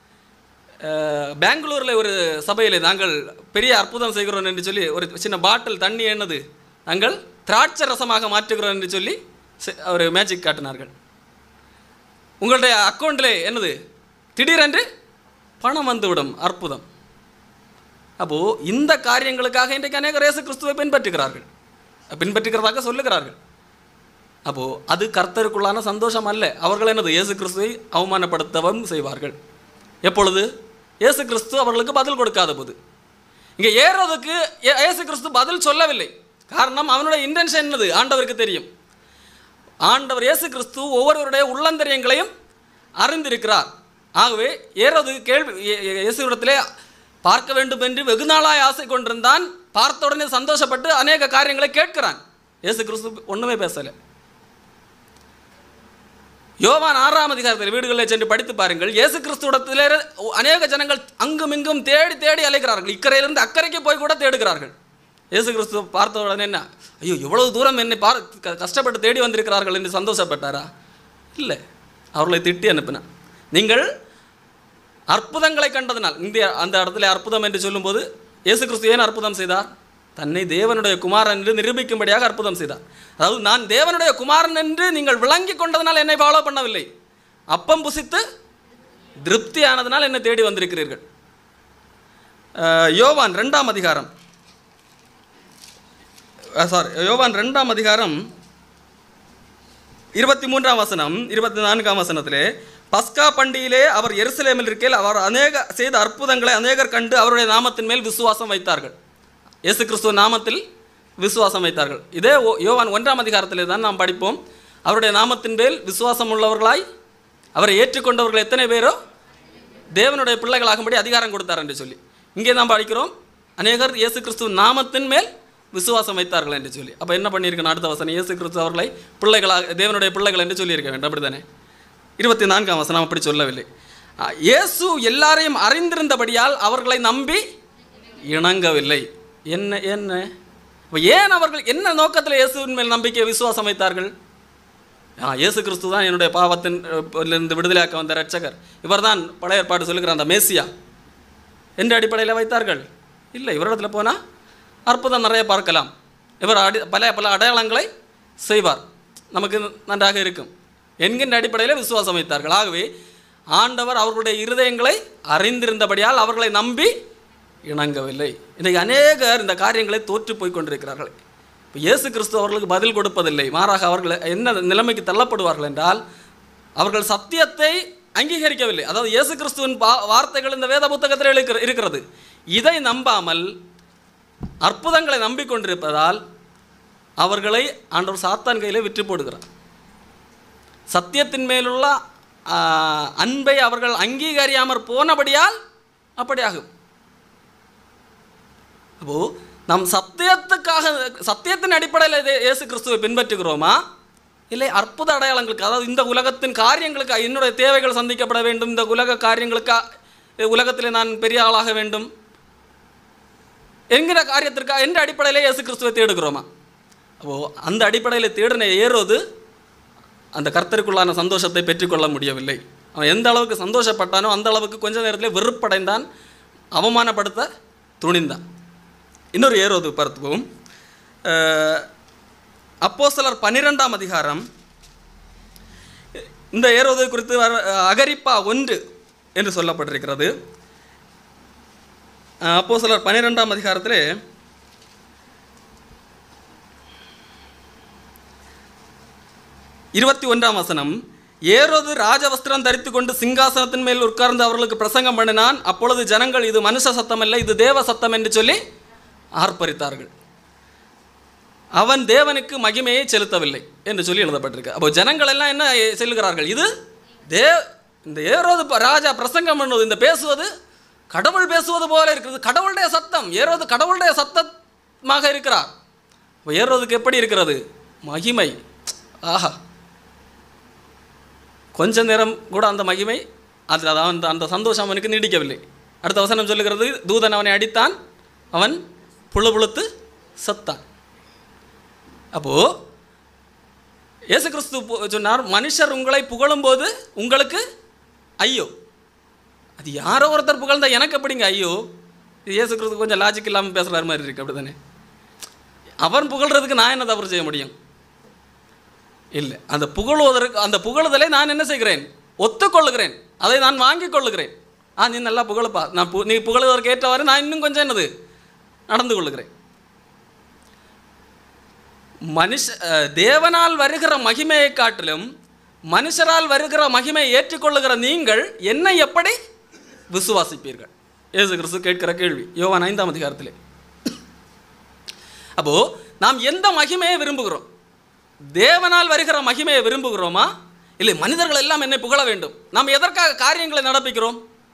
அஹ், பெங்களூரில் ஒரு சபையில் நாங்கள் பெரிய அற்புதம் செய்கிறோம் என்று சொல்லி ஒரு சின்ன பாட்டில் தண்ணி என்னது நாங்கள் திராட்சை ரசமாக மாற்றுகிறோம் என்று சொல்லி செ- ஒரு மேஜிக் காட்டினார்கள் உங்களுடைய அக்கௌண்ட்டில் என்னது திடீரென்று பணம் வந்துவிடும் அற்புதம் அப்போது இந்த காரியங்களுக்காக இன்றைக்கு அநேகர் இயேசு கிறிஸ்துவை பின்பற்றுகிறார்கள் பின்பற்றுகிறதாக சொல்லுகிறார்கள் அப்போது அது கர்த்தருக்குள்ளான சந்தோஷம் அல்ல அவர்கள் என்னது இயேசு கிறிஸ்துவை அவமானப்படுத்தவும் செய்வார்கள் எப்பொழுது இயேசு கிறிஸ்து அவர்களுக்கு பதில் கொடுக்காத போது இங்கே ஏறதுக்கு இயே- இயேசு கிறிஸ்து பதில் சொல்லவில்லை காரணம் அவனுடைய இன்டென்ஷன் என்னது ஆண்டவருக்கு தெரியும் ஆண்டவர் இயேசு கிறிஸ்து ஒவ்வொருவருடைய உள்ளந்தரியங்களையும் அறிந்திருக்கிறார் ஆகவே ஏறது கேள்வி இயே- இயே- இயேசுவிடத்திலே பார்க்க வேண்டும் என்று வெகு நாளாய் ஆசை கொண்டிருந்தான் பார்த்த உடனே சந்தோஷப்பட்டு அநேக காரியங்களை கேட்கிறான் இயேசு கிறிஸ்து ஒன்றுமே பேசலை யோவான் ஆறாம் அதிகாரத்தில் வீடுகளில் சென்று படித்து பாருங்கள் இயேசு கிறிஸ்துவிடத்திலே அநேக ஜனங்கள் அங்கும் இங்கும் தேடி தேடி அலைகிறார்கள் இக்கரையிலிருந்து அக்கறைக்கு போய் கூட தேடுகிறார்கள் இயேசு கிறிஸ்து பார்த்த உடனே என்ன ஐயோ இவ்வளவு தூரம் என்னை பார் க- கஷ்டப்பட்டு தேடி வந்திருக்கிறார்கள் என்று சந்தோஷப்பட்டாரா இல்லை அவர்களை திட்டி அனுப்பினார் நீங்கள் அற்புதங்களை கண்டதனால் இந்த அந்த இடத்துல அற்புதம் என்று சொல்லும்போது இயேசு கிறிஸ்து ஏன் அற்புதம் செய்தார் தன்னை தேவனுடைய குமாரன் என்று நிரூபிக்கும்படியாக அற்புதம் செய்தார் அதாவது நான் தேவனுடைய குமாரன் என்று நீங்கள் விளங்கி கொண்டதனால் என்னை ஃபாலோ பண்ணவில்லை அப்பம் புசித்து திருப்தி ஆனதனால் என்னை தேடி வந்திருக்கிறீர்கள் அஹ், யோவான் ரெண்டாம் அதிகாரம் சாரி யோவான் ரெண்டாம் அதிகாரம் இருபத்தி மூன்றாம் வசனம் இருபத்தி நான்காம் வசனத்திலே பஸ்கா பண்டிகையிலே அவர் எருசலேமில் இருக்கையில் அவர் அநேக செய்த அற்புதங்களை அநேகர் கண்டு அவருடைய நாமத்தின் மேல் விசுவாசம் வைத்தார்கள் இயேசு கிறிஸ்துவ நாமத்தில் விசுவாசம் வைத்தார்கள் இதே ஓ- யோவான் ஒன்றாம் அதிகாரத்திலே தான் நாம் படிப்போம் அவருடைய நாமத்தின் மேல் விசுவாசம் உள்ளவர்களாய் அவரை ஏற்றுக்கொண்டவர்கள் எத்தனை பேரோ தேவனுடைய பிள்ளைகளாகும்படி அதிகாரம் கொடுத்தார் என்று சொல்லி இங்கே நாம் படிக்கிறோம் அநேகர் இயேசு கிறிஸ்துவின் நாமத்தின் மேல் விசுவாசம் வைத்தார்கள் என்று சொல்லி அப்போ என்ன பண்ணியிருக்கணும் அடுத்த வசனம் இயேசு கிறிஸ்து அவர்களை பிள்ளைகளாக தேவனுடைய பிள்ளைகள் என்று சொல்லியிருக்க வேண்டும் அப்படித்தானே இருபத்தி நான்காம் வசனம் அப்படி சொல்லவில்லை ஆ, இயேசு எல்லாரையும் அறிந்திருந்தபடியால் அவர்களை நம்பி இணங்கவில்லை என்ன என்ன இப்போ ஏன் அவர்கள் என்ன நோக்கத்தில் இயேசுவின் மேல் நம்பிக்கை விசுவாசம் வைத்தார்கள் ஆ இயேசு கிறிஸ்து தான் என்னுடைய பாவத்தின் அஹ், இருந்து விடுதலையாக்க வந்த ரட்சகர் இவர்தான் பழைய ஏற்பாடு சொல்லுகிற அந்த மேசியா என்ற அடிப்படையில் வைத்தார்கள் இல்லை இவரிடத்தில் போனால் அற்புதம் நிறைய பார்க்கலாம் இவர் அடி பல பல அடையாளங்களை செய்வார் நமக்கு நன்றாக இருக்கும் என்கின்ற அடிப்படையில் விசுவாசம் வைத்தார்கள் ஆகவே ஆண்டவர் அவர்களுடைய இருதயங்களை அறிந்திருந்தபடியால் அவர்களை நம்பி இணங்கவில்லை இன்றைக்கு அநேகர் இந்த காரியங்களை தோற்று போய் கொண்டிருக்கிறார்கள் இப்போ இயேசு கிறிஸ்து அவர்களுக்கு பதில் கொடுப்பதில்லை மாறாக அவர்கள் என்ன நிலைமைக்கு தள்ளப்படுவார்கள் என்றால் அவர்கள் சத்தியத்தை அங்கீகரிக்கவில்லை அதாவது இயேசு கிறிஸ்துவின் பா- வார்த்தைகள் இந்த வேத புத்தகத்தில் இருக்கிற- இருக்கிறது இதை நம்பாமல் அற்புதங்களை நம்பிக்கொண்டிருப்பதால் அவர்களை ஆண்டவர் சாத்தான் கையில் விற்று போடுகிறார் சத்தியத்தின் மேலுள்ள ஆ, அன்பை அவர்கள் அங்கீகரியாமற் போனபடியால் அப்படியாகும் அப்போ நாம் சத்தியத்துக்காக சத்தியத்தின் அடிப்படையில் இதை- இயேசு கிறிஸ்துவை பின்பற்றுகிறோமா இல்லை அற்புத அடையாளங்களுக்கு அதாவது இந்த உலகத்தின் காரியங்களுக்கு என்னுடைய தேவைகள் சந்திக்கப்பட வேண்டும் இந்த உலக காரியங்களுக்கா உலகத்தில் நான் பெரிய ஆளாக வேண்டும் என்கிற காரியத்திற்கா என்ற அடிப்படையிலே இயேசு கிறிஸ்துவை தேடுகிறோமா அப்போது அந்த அடிப்படையில் தேடின ஏறோது அந்த கர்த்தருக்குள்ளான சந்தோஷத்தை பெற்றுக்கொள்ள முடியவில்லை அவன் எந்த அளவுக்கு சந்தோஷப்பட்டானோ அந்த அளவுக்கு கொஞ்ச நேரத்தில் வெறுப்படைந்தான் அவமானப்படுத்த துணிந்தான் இன்னொரு ஏரோது பார்த்துவோம் அப்போ சிலர் பன்னிரெண்டாம் அதிகாரம் இந்த ஏரோதை குறித்து வர- அகரிப்பா ஒன்று என்று சொல்லப்பட்டிருக்கிறது அப்போ சிலர் பன்னிரெண்டாம் அதிகாரத்திலே இருபத்தி ஒன்றாம் வசனம் ஏரோது ராஜவஸ்திரம் தரித்து கொண்டு சிங்காசனத்தின் மேல் உட்கார்ந்து அவர்களுக்கு பிரசங்கம் பண்ணினான் அப்பொழுது ஜனங்கள் இது மனுஷ சத்தம் அல்ல இது தேவ சத்தம் என்று சொல்லி ஆர்ப்பரித்தார்கள் அவன் தேவனுக்கு மகிமையை செலுத்தவில்லை என்று சொல்லி எழுதப்பட்டிருக்கு அப்போ ஜனங்கள் எல்லாம் என்ன செல்கிறார்கள் இது தே இந்த ஏரோது ப- ராஜா பிரசங்கம் பண்ணுவது இந்த பேசுவது கடவுள் பேசுவது போல இருக்கிறது கடவுளுடைய சத்தம் ஏரோது கடவுளுடைய சத்தமாக இருக்கிறார் இப்போ ஏரோதுக்கு எப்படி இருக்கிறது மகிமை ஆஹா கொஞ்ச நேரம் கூட அந்த மகிமை அது அது அந்த அந்த சந்தோஷம் அவனுக்கு நீடிக்கவில்லை அடுத்த வசனம் சொல்லுகிறது தூதன் அவனை அடித்தான் அவன் புழு புழுத்து சத்தான் அப்போது இயேசு கிறிஸ்து பு- சொன்னார் மனுஷர் உங்களை புகழும்போது உங்களுக்கு ஐயோ அது யாரோ ஒருத்தர் புகழ்ந்தா எனக்கு எப்படிங்க ஐயோ இது இயேசு கிறிஸ்து கொஞ்சம் லாஜிக் இல்லாமல் பேசுகிற மாதிரி இருக்கு அப்படி தானே அவன் புகழ்றதுக்கு நான் என்ன தவறு செய்ய முடியும் இல்லை அந்த புகழுவதற்கு அந்த புகழுதலை நான் என்ன செய்கிறேன் ஒத்துக்கொள்ளுகிறேன் அதை நான் வாங்கிக் கொள்ளுகிறேன் ஆ நீ நல்லா புகழுப்பா நான் பு நீ புகழுவதற்கு ஏற்றவாறு நான் இன்னும் கொஞ்சம் என்னது நடந்து கொள்ளுகிறேன் மனுஷ அஹ், தேவனால் வருகிற மகிமையை காட்டிலும் மனுஷரால் வருகிற மகிமையை ஏற்றுக்கொள்ளுகிற நீங்கள் என்னை எப்படி விசுவாசிப்பீர்கள் இயேசு கிறிஸ்து கேட்கிற கேள்வி யோவான் ஐந்தாம் அதிகாரத்திலே அப்போ நாம் எந்த மகிமையை விரும்புகிறோம் தேவனால் வருகிற மகிமையை விரும்புகிறோமா இல்லை மனிதர்கள் எல்லாம் என்னை புகழ வேண்டும் நாம் எதற்காக காரியங்களை நடப்பிக்கிறோம்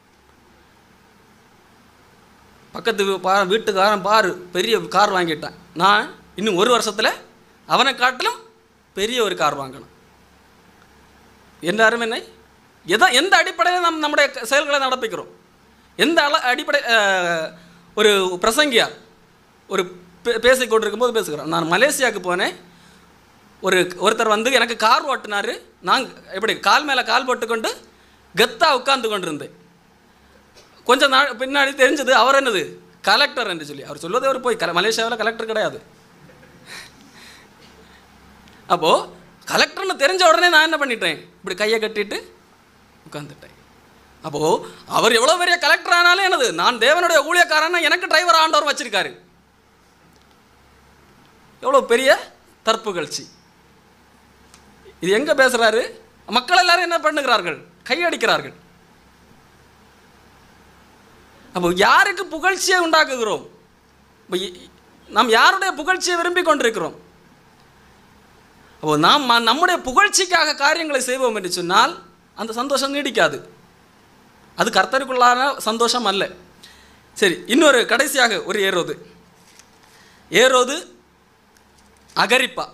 பக்கத்து வீ- பா வீட்டுக்காரன் பாரு பெரிய கார் வாங்கிட்டான் நான் இன்னும் ஒரு வருஷத்தில் அவனை காட்டிலும் பெரிய ஒரு கார் வாங்கணும் எல்லாரும் என்னை எதா எந்த அடிப்படையில் நாம் நம்முடைய க- செயல்களை நடப்பிக்கிறோம் எந்த அள அடிப்படை அஹ், ஒரு பிரசங்கியார் ஒரு பே- பேசிக் கொண்டிருக்கும்போது பேசுகிறோம் நான் மலேசியாவுக்கு போனேன் ஒரு ஒருத்தர் வந்து எனக்கு கார் ஓட்டினாரு நான் எப்படி கால் மேலே கால் போட்டுக்கொண்டு கெத்தா உட்கார்ந்து கொண்டிருந்தேன் கொஞ்சம் நாள் பின்னாடி தெரிஞ்சது அவர் என்னது கலெக்டர் என்று சொல்லி அவர் சொல்வது அவர் போய் கல மலேசியாவில் கலெக்டர் கிடையாது அப்போது கலெக்டர்னு தெரிஞ்ச உடனே நான் என்ன பண்ணிட்டேன் இப்படி கையை கட்டிட்டு உட்காந்துட்டேன் அப்போது அவர் எவ்வளோ பெரிய கலெக்டர் ஆனாலும் என்னது நான் தேவனுடைய ஊழியக்காரன்னா எனக்கு டிரைவர் ஆண்டவர் வச்சிருக்காரு எவ்வளோ பெரிய தற்புகழ்ச்சி இது எங்கே பேசுகிறாரு மக்கள் எல்லாரும் என்ன பண்ணுகிறார்கள் கையடிக்கிறார்கள் அப்போ யாருக்கு புகழ்ச்சியை உண்டாக்குகிறோம் இப்போ இ- நாம் யாருடைய புகழ்ச்சியை விரும்பி கொண்டிருக்கிறோம் அப்போ நாம் ம- நம்முடைய புகழ்ச்சிக்காக காரியங்களை செய்வோம் என்று சொன்னால் அந்த சந்தோஷம் நீடிக்காது அது கர்த்தருக்குள்ளான சந்தோஷம் அல்ல சரி இன்னொரு கடைசியாக ஒரு ஏரோது ஏரோது அகரிப்பா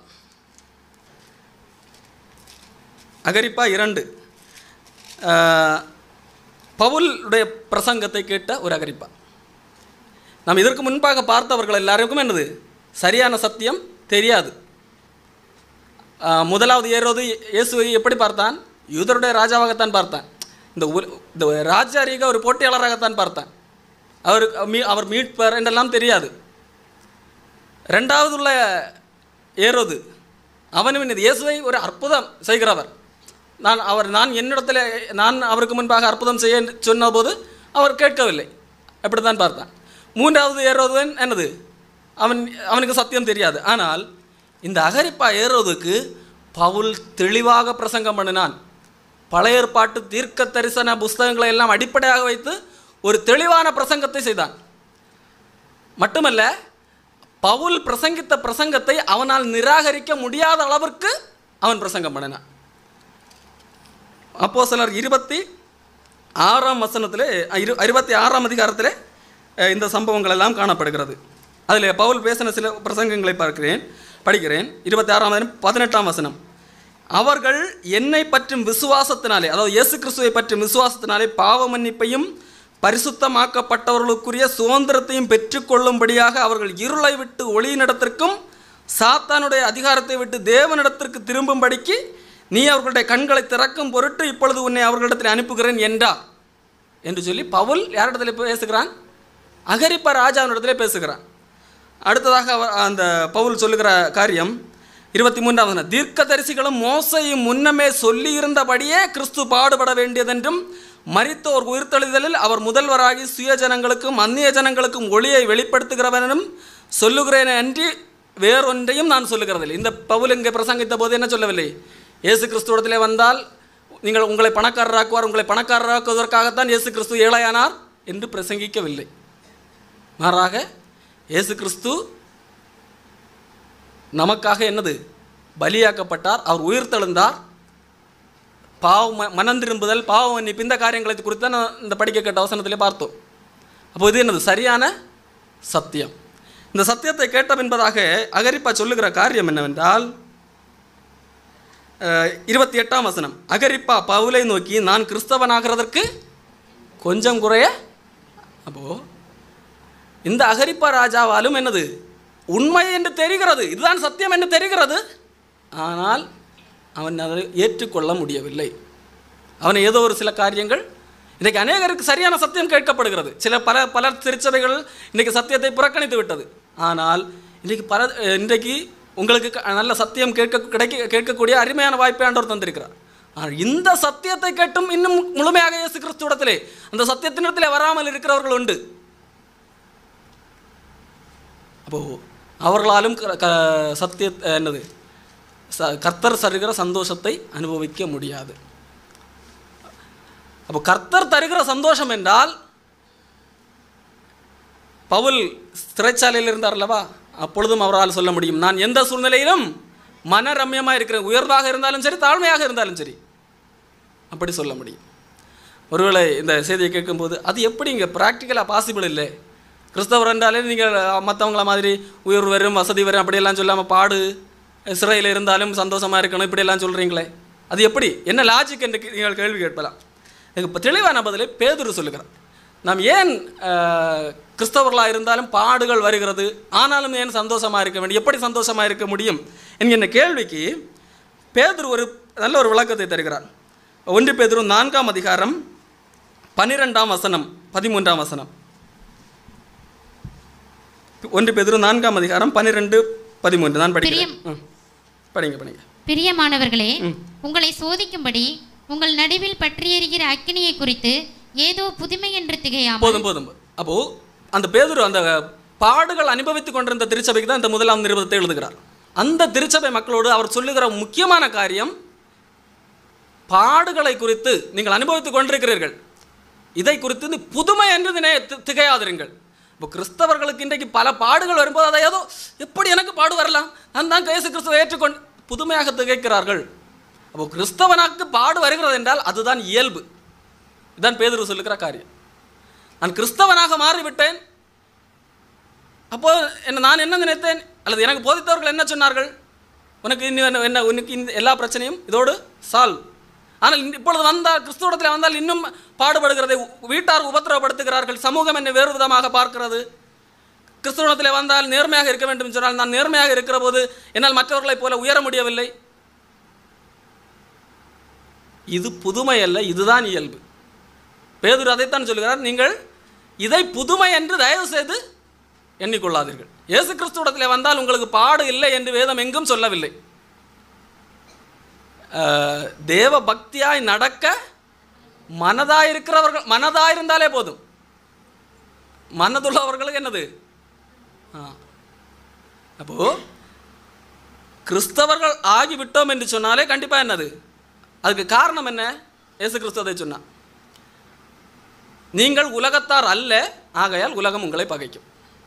அகரிப்பா இரண்டு ஆஹ், பவுலுடைய பிரசங்கத்தை கேட்ட ஒரு அகரிப்பா நாம் இதற்கு முன்பாக பார்த்தவர்கள் எல்லாருக்கும் என்னது சரியான சத்தியம் தெரியாது ஆஹ், முதலாவது ஏரோது இயேசுவை எப்படி பார்த்தான் யூதருடைய ராஜாவாகத்தான் பார்த்தான் இந்த உல- இந்த ராஜாரீக ஒரு போட்டியாளராகத்தான் பார்த்தான் அவர் மீ- அவர் மீட்பர் என்றெல்லாம் தெரியாது ரெண்டாவது உள்ள ஏரோது அவனும் இது இயேசுவை ஒரு அற்புதம் செய்கிறவர் நான் அவர் நான் என்னிடத்தில் நான் அவருக்கு முன்பாக அற்புதம் செய்ய சொன்னபோது அவர் கேட்கவில்லை அப்படித்தான் பார்த்தான் மூன்றாவது ஏரோதுவன் என்னது அவன் அவனுக்கு சத்தியம் தெரியாது ஆனால் இந்த அகரிப்பா ஏரோதுக்கு பவுல் தெளிவாக பிரசங்கம் பண்ணினான் பழைய ஏற்பாட்டு தீர்க்க தரிசன புஸ்தகங்களை எல்லாம் அடிப்படையாக வைத்து ஒரு தெளிவான பிரசங்கத்தை செய்தான் மட்டுமல்ல பவுல் பிரசங்கித்த பிரசங்கத்தை அவனால் நிராகரிக்க முடியாத அளவிற்கு அவன் பிரசங்கம் பண்ணினான் அப்போ சிலர் இருபத்தி ஆறாம் வசனத்திலே இரு இருபத்தி ஆறாம் அதிகாரத்திலே அஹ், இந்த சம்பவங்கள் எல்லாம் காணப்படுகிறது அதில் பவுல் பேசின சில பிரசங்கங்களை பார்க்கிறேன் படிக்கிறேன் இருபத்தி ஆறாம் அதிகாரம் பதினெட்டாம் வசனம் அவர்கள் என்னை பற்றும் விசுவாசத்தினாலே அதாவது இயேசு கிறிஸ்துவை பற்றும் விசுவாசத்தினாலே பாவ மன்னிப்பையும் பரிசுத்தமாக்கப்பட்டவர்களுக்குரிய சுதந்திரத்தையும் பெற்றுக்கொள்ளும்படியாக அவர்கள் இருளை விட்டு ஒளியினிடத்திற்கும் சாத்தானுடைய அதிகாரத்தை விட்டு தேவனிடத்திற்கு திரும்பும்படிக்கு நீ அவர்களுடைய கண்களை திறக்கும் பொருட்டு இப்பொழுது உன்னை அவர்களிடத்தில் அனுப்புகிறேன் என்றார் என்று சொல்லி பவுல் யாரிடத்தில் பேசுகிறான் அகரிப்ப ராஜாவினிடத்திலே பேசுகிறான் அடுத்ததாக அவர் அந்த பவுல் சொல்லுகிற காரியம் இருபத்தி மூன்றாவது தீர்க்கதரிசிகளும் மோசையும் முன்னமே சொல்லியிருந்தபடியே கிறிஸ்து பாடுபட வேண்டியதென்றும் மரித்தோர் உயிர்த்தெழுதலில் அவர் முதல்வராகி சுய ஜனங்களுக்கும் அந்நிய ஜனங்களுக்கும் ஒளியை வெளிப்படுத்துகிறவனும் சொல்லுகிறேன் அன்றி வேறொன்றையும் நான் சொல்லுகிறதில்லை இந்த பவுல் இங்கே பிரசங்கித்த போது என்ன சொல்லவில்லை இயேசு கிறிஸ்துவத்திலே வந்தால் நீங்கள் உங்களை பணக்காரராக்குவார் உங்களை பணக்காரராக்குவதற்காகத்தான் இயேசு கிறிஸ்து ஏழையானார் என்று பிரசங்கிக்கவில்லை மாறாக இயேசு கிறிஸ்து நமக்காக என்னது பலியாக்கப்பட்டார் அவர் உயிர்த்தெழுந்தார் பாவ ம- மனம் திரும்புதல் பாவ மன்னிப்பு இந்த காரியங்களை குறித்து தான் நான் இந்த படிக்க கேட்ட அவசனத்திலே பார்த்தோம் அப்போ இது என்னது சரியான சத்தியம் இந்த சத்தியத்தை கேட்டோம் என்பதாக அகரிப்பா சொல்லுகிற காரியம் என்னவென்றால் அஹ், இருபத்தி எட்டாம் வசனம் அகரிப்பா பவுலை நோக்கி நான் கிறிஸ்தவனாகிறதற்கு கொஞ்சம் குறைய அப்போ இந்த அகரிப்பா ராஜாவாலும் என்னது உண்மை என்று தெரிகிறது இதுதான் சத்தியம் என்று தெரிகிறது ஆனால் அவன் அதை ஏற்றுக்கொள்ள முடியவில்லை அவன் ஏதோ ஒரு சில காரியங்கள் இன்றைக்கு அநேகருக்கு சரியான சத்தியம் கேட்கப்படுகிறது சில பல பல திருச்சபைகள் இன்றைக்கு சத்தியத்தை புறக்கணித்து விட்டது ஆனால் இன்றைக்கு பல அஹ், இன்றைக்கு உங்களுக்கு க- நல்ல சத்தியம் கேட்க கிடைக்க கேட்கக்கூடிய அருமையான வாய்ப்பை ஆண்டவர் தந்திருக்கிறார் ஆனால் இந்த சத்தியத்தை கேட்டும் இன்னும் முழுமையாக இயேசு கிறிஸ்துவிடத்திலே அந்த சத்தியத்தினிடத்திலே வராமல் இருக்கிறவர்கள் உண்டு அப்போ அவர்களாலும் க- க- சத்திய என்னது ச கர்த்தர் தருகிற சந்தோஷத்தை அனுபவிக்க முடியாது அப்போ கர்த்தர் தருகிற சந்தோஷம் என்றால் பவுல் சிறைச்சாலையில் இருந்தார் அல்லவா அப்பொழுதும் அவரால் சொல்ல முடியும் நான் எந்த சூழ்நிலையிலும் மனரம்யமாக இருக்கிறேன் உயர்வாக இருந்தாலும் சரி தாழ்மையாக இருந்தாலும் சரி அப்படி சொல்ல முடியும் ஒருவேளை இந்த செய்தியை கேட்கும்போது அது எப்படி இங்கே ப்ராக்டிக்கலாக பாசிபிள் இல்லை கிறிஸ்தவர் என்றாலே நீங்கள் மற்றவங்கள மாதிரி உயர்வு வரும் வசதி வரும் அப்படியெல்லாம் சொல்லாமல் பாடு சிறையில் இருந்தாலும் சந்தோஷமாக இருக்கணும் இப்படியெல்லாம் சொல்கிறீங்களே அது எப்படி என்ன லாஜிக் என்று நீங்கள் கேள்வி கேட்கலாம் இதுக்கு இப்போ தெளிவான பதிலை பேதுரு சொல்லுகிறார் நாம் ஏன் அஹ், கிறிஸ்தவர்களாக இருந்தாலும் பாடுகள் வருகிறது ஆனாலும் ஏன் சந்தோஷமாக இருக்க வேண்டும் எப்படி சந்தோஷமாக இருக்க முடியும் என்கின்ற கேள்விக்கு பேதுரு ஒரு நல்ல ஒரு விளக்கத்தை தருகிறார் ஒன்று பேதுரு நான்காம் அதிகாரம் பன்னிரெண்டாம் வசனம் பதிமூன்றாம் வசனம் ஒன்று பேதுரு நான்காம் அதிகாரம் பன்னிரெண்டு பதிமூன்று நான் படிக்கிறேன் ம். படிங்க படிங்க பிரியமானவர்களே உங்களை சோதிக்கும்படி உங்கள் நடுவில் பற்றியெரிகிற அக்கினியை குறித்து ஏதோ புதுமை என்று திகையாமல் போதும் போதும் அப்போ அந்த பேதுரு அந்த பாடுகள் அனுபவித்துக் கொண்டிருந்த திருச்சபைக்கு தான் இந்த முதலாம் நிருபத்தை எழுதுகிறார் அந்த திருச்சபை மக்களோடு அவர் சொல்லுகிற முக்கியமான காரியம் பாடுகளை குறித்து நீங்கள் அனுபவித்துக் கொண்டிருக்கிறீர்கள் இதை குறித்து இந்த புதுமை என்று நினை தி- திகையாதிருங்கள் இப்போ கிறிஸ்தவர்களுக்கு இன்றைக்கு பல பாடுகள் வரும்போது அதை ஏதோ எப்படி எனக்கு பாடு வரலாம் நான் தான் இயேசு கிறிஸ்துவை ஏற்றுக்கொண்டு புதுமையாக திகைக்கிறார்கள் அப்போ கிறிஸ்தவனாக்கு பாடு வருகிறது என்றால் அதுதான் இயல்பு இதுதான் பேதுரு சொல்லுகிற காரியம் நான் கிறிஸ்தவனாக மாறிவிட்டேன் அப்போ என்ன நான் என்ன நினைத்தேன் அல்லது எனக்கு போதித்தவர்கள் என்ன சொன்னார்கள் உனக்கு இன்னும் என்ன என்ன உனக்கு இந்த எல்லா பிரச்சனையும் இதோடு சால்வ் ஆனால் இந்த- இப்பொழுது வந்தால் கிறிஸ்துவத்தில் வந்தால் இன்னும் பாடுபடுகிறதை உ- வீட்டார் உபத்திரவப்படுத்துகிறார்கள் சமூகம் என்னை வேறு விதமாக பார்க்கிறது கிறிஸ்துவத்தில் வந்தால் நேர்மையாக இருக்க வேண்டும் என்று சொன்னால் நான் நேர்மையாக இருக்கிற போது என்னால் மற்றவர்களைப் போல உயர முடியவில்லை இது புதுமை அல்ல இதுதான் இயல்பு பேதுரு அதைத்தான் சொல்கிறார் நீங்கள் இதை புதுமை என்று தயவு செய்து எண்ணிக்கொள்ளாதீர்கள் இயேசு கிறிஸ்துவத்தில் வந்தால் உங்களுக்கு பாடு இல்லை என்று வேதம் எங்கும் சொல்லவில்லை அஹ், தேவ பக்தியாய் நடக்க மனதாய் இருக்கிறவர்கள் மனதாய் இருந்தாலே போதும் மனதுள்ளவர்களுக்கு என்னது ஆ அப்போ கிறிஸ்தவர்கள் ஆகிவிட்டோம் என்று சொன்னாலே கண்டிப்பாக என்னது அதுக்கு காரணம் என்ன இயேசு கிறிஸ்து அதை சொன்னான் நீங்கள் உலகத்தார் அல்ல ஆகையால் உலகம் உங்களை பகைக்கும்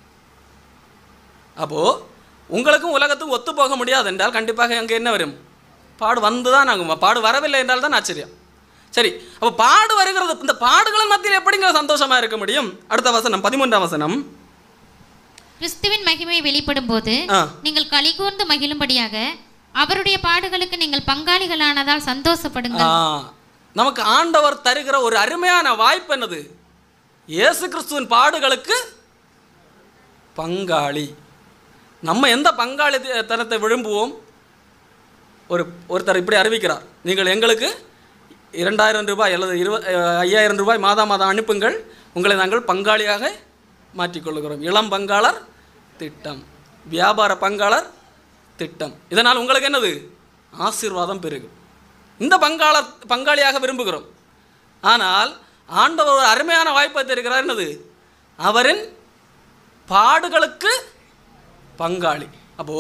அப்போ உங்களுக்கும் உலகத்துக்கும் ஒத்து போக முடியாது என்றால் கண்டிப்பாக அங்கே என்ன வரும் பாடு வந்து தான் ஆகும் பாடு வரவில்லை என்றால் தான் ஆச்சரியம் சரி அப்போ பாடு வருகிறது இந்த பாடுகளின் மத்தியில் எப்படிங்க சந்தோஷமா இருக்க முடியும் அடுத்த வசனம் பதிமூன்றாம் வசனம் கிறிஸ்துவின் மகிமை வெளிப்படும் போது ஆ. நீங்கள் கலிகூர்ந்து மகிழும்படியாக அவருடைய பாடுகளுக்கு நீங்கள் பங்காளிகளானதால் சந்தோஷப்படுங்கள் ஆ, நமக்கு ஆண்டவர் தருகிற ஒரு அருமையான வாய்ப்பு என்னது இயேசு கிறிஸ்துவின் பாடுகளுக்கு பங்காளி நம்ம எந்த பங்காளி தனத்தை விரும்புவோம் ஒரு ஒருத்தர் இப்படி அறிவிக்கிறார் நீங்கள் எங்களுக்கு இரண்டாயிரம் ரூபாய் அல்லது இருப அஹ், ஐயாயிரம் ரூபாய் மாதா மாதம் அனுப்புங்கள் உங்களை நாங்கள் பங்காளியாக மாற்றிக்கொள்கிறோம் இளம் பங்காளர் திட்டம் வியாபார பங்காளர் திட்டம் இதனால் உங்களுக்கு என்னது ஆசீர்வாதம் பெருகும் இந்த பங்காளர் பங்காளியாக விரும்புகிறோம் ஆனால் ஆண்டவர் ஒரு அருமையான வாய்ப்பை தருகிறார் என்னது அவரின் பாடுகளுக்கு பங்காளி அப்போ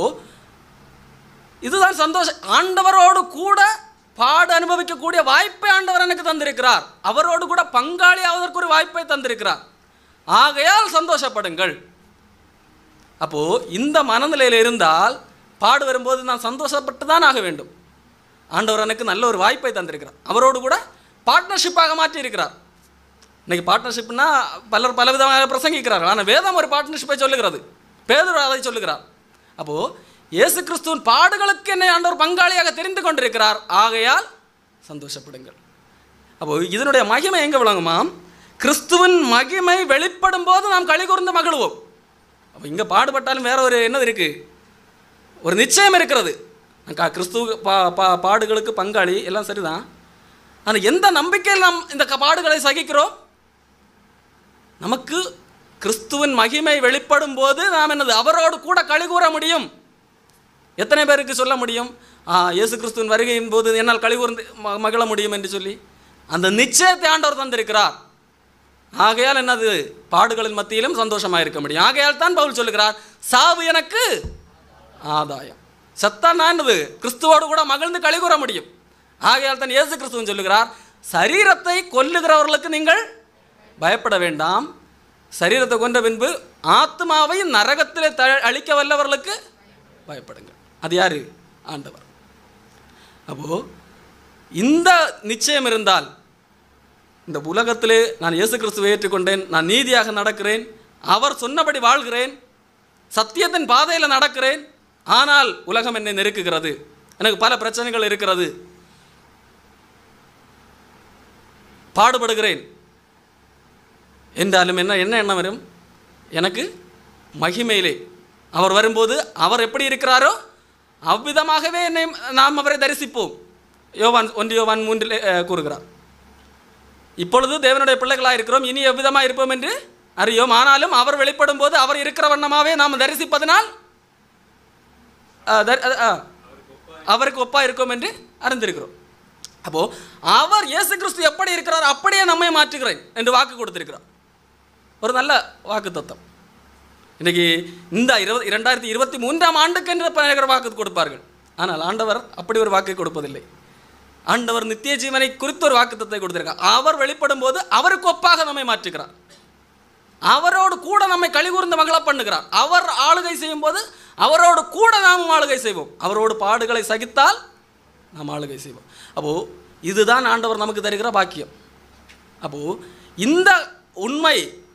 இதுதான் சந்தோஷம் ஆண்டவரோடு கூட பாடு அனுபவிக்கக்கூடிய வாய்ப்பை ஆண்டவர் எனக்கு தந்திருக்கிறார் அவரோடு கூட பங்காளி ஆவதற்கு ஒரு வாய்ப்பை தந்திருக்கிறார் ஆகையால் சந்தோஷப்படுங்கள் அப்போ இந்த மனநிலையில் இருந்தால் பாடு வரும்போது நான் சந்தோஷப்பட்டு தான் ஆக வேண்டும் ஆண்டவர் எனக்கு நல்ல ஒரு வாய்ப்பை தந்திருக்கிறார் அவரோடு கூட பார்ட்னர்ஷிப்பாக மாற்றி இருக்கிறார் இன்னைக்கு பார்ட்னர்ஷிப்னா பலர் பலவிதமாக பிரசங்கிக்கிறார்கள் ஆனால் வேதம் ஒரு பார்ட்னர்ஷிப்பை சொல்லுகிறது பேதுரு அதை சொல்லுகிறார் அப்போது இயேசு கிறிஸ்துவின் பாடுகளுக்கு என்னை ஆண்டவர் பங்காளியாக தெரிந்து கொண்டிருக்கிறார் ஆகையால் சந்தோஷப்படுங்கள் அப்போ இதனுடைய மகிமை எங்கே விளங்குமாம் கிறிஸ்துவின் மகிமை வெளிப்படும் போது நாம் களி கூர்ந்து மகிழ்வோம் அப்போ இங்கே பாடுபட்டாலும் வேற ஒரு என்னது இருக்குது ஒரு நிச்சயம் இருக்கிறது க- கிறிஸ்துவ பா பா பாடுகளுக்கு பங்காளி எல்லாம் சரிதான் ஆனால் எந்த நம்பிக்கையில் நாம் இந்த க- பாடுகளை சகிக்கிறோம் நமக்கு கிறிஸ்துவின் மகிமை வெளிப்படும் போது நாம் என்னது அவரோடு கூட களி கூற முடியும் எத்தனை பேருக்கு சொல்ல முடியும் ஆ இயேசு கிறிஸ்துவின் வருகையின் போது என்னால் களி கூர்ந்து ம- மகிழ முடியும் என்று சொல்லி அந்த நிச்சயத்தை ஆண்டவர் தந்திருக்கிறார் ஆகையால் என்னது பாடுகளின் மத்தியிலும் சந்தோஷமாக இருக்க முடியும் ஆகையால் தான் பவுல் சொல்லுகிறார் சாவு எனக்கு ஆதாயம் சத்தான் நான் என்னது கிறிஸ்துவோடு கூட மகிழ்ந்து களி கூற முடியும் ஆகையால் தான் இயேசு கிறிஸ்துவன் சொல்லுகிறார் சரீரத்தை கொல்லுகிறவர்களுக்கு நீங்கள் பயப்பட வேண்டாம் சரீரத்தை கொன்ற பின்பு ஆத்மாவை நரகத்திலே த அழிக்க வல்லவர்களுக்கு பயப்படுங்கள் அது யாரு ஆண்டவர் அப்போ இந்த நிச்சயம் இருந்தால் இந்த உலகத்திலே நான் இயேசு கிறிஸ்துவை ஏற்றுக்கொண்டேன் நான் நீதியாக நடக்கிறேன் அவர் சொன்னபடி வாழ்கிறேன் சத்தியத்தின் பாதையில் நடக்கிறேன் ஆனால் உலகம் என்னை நெருக்குகிறது எனக்கு பல பிரச்சனைகள் இருக்கிறது பாடுபடுகிறேன் என்றாலும் என்ன என்ன எண்ணம் வரும் எனக்கு மகிமையிலே அவர் வரும்போது அவர் எப்படி இருக்கிறாரோ அவ்விதமாகவே என்னை நாம் அவரை தரிசிப்போம் யோவான் ஒன்று யோவான் மூன்றில் கூறுகிறார் இப்பொழுது தேவனுடைய பிள்ளைகளாக இருக்கிறோம் இனி எவ்விதமாக இருப்போம் என்று அறியோம் ஆனாலும் அவர் வெளிப்படும் போது அவர் இருக்கிற வண்ணமாகவே நாம் தரிசிப்பதனால் அஹ், தரி- அஹ், அஹ், அவருக்கு ஒப்பா இருக்கோம் என்று அறிந்திருக்கிறோம் அப்போ அவர் இயேசு கிறிஸ்து எப்படி இருக்கிறார் அப்படியே நம்மை மாற்றுகிறேன் என்று வாக்கு கொடுத்திருக்கிறார் ஒரு நல்ல வாக்கு தத்தம் இன்னைக்கு இந்த இருபது இரண்டாயிரத்தி இருபத்தி மூன்றாம் ஆண்டுக்கு என்று பலர் வாக்கு கொடுப்பார்கள் ஆனால் ஆண்டவர் அப்படி ஒரு வாக்கை கொடுப்பதில்லை ஆண்டவர் நித்திய ஜீவனை குறித்து ஒரு வாக்குத்தத்தை கொடுத்திருக்கார் அவர் வெளிப்படும் போது அவருக்கு ஒப்பாக நம்மை மாற்றுகிறார் அவரோடு கூட நம்மை கழிகூர்ந்து மகள பண்ணுகிறார் அவர் ஆளுகை செய்யும் போது அவரோடு கூட நாமும் ஆளுகை செய்வோம் அவரோடு பாடுகளை சகித்தால் நாம் ஆளுகை செய்வோம் அப்போ இதுதான் ஆண்டவர் நமக்கு தருகிற பாக்கியம் அப்போ இந்த உண்மை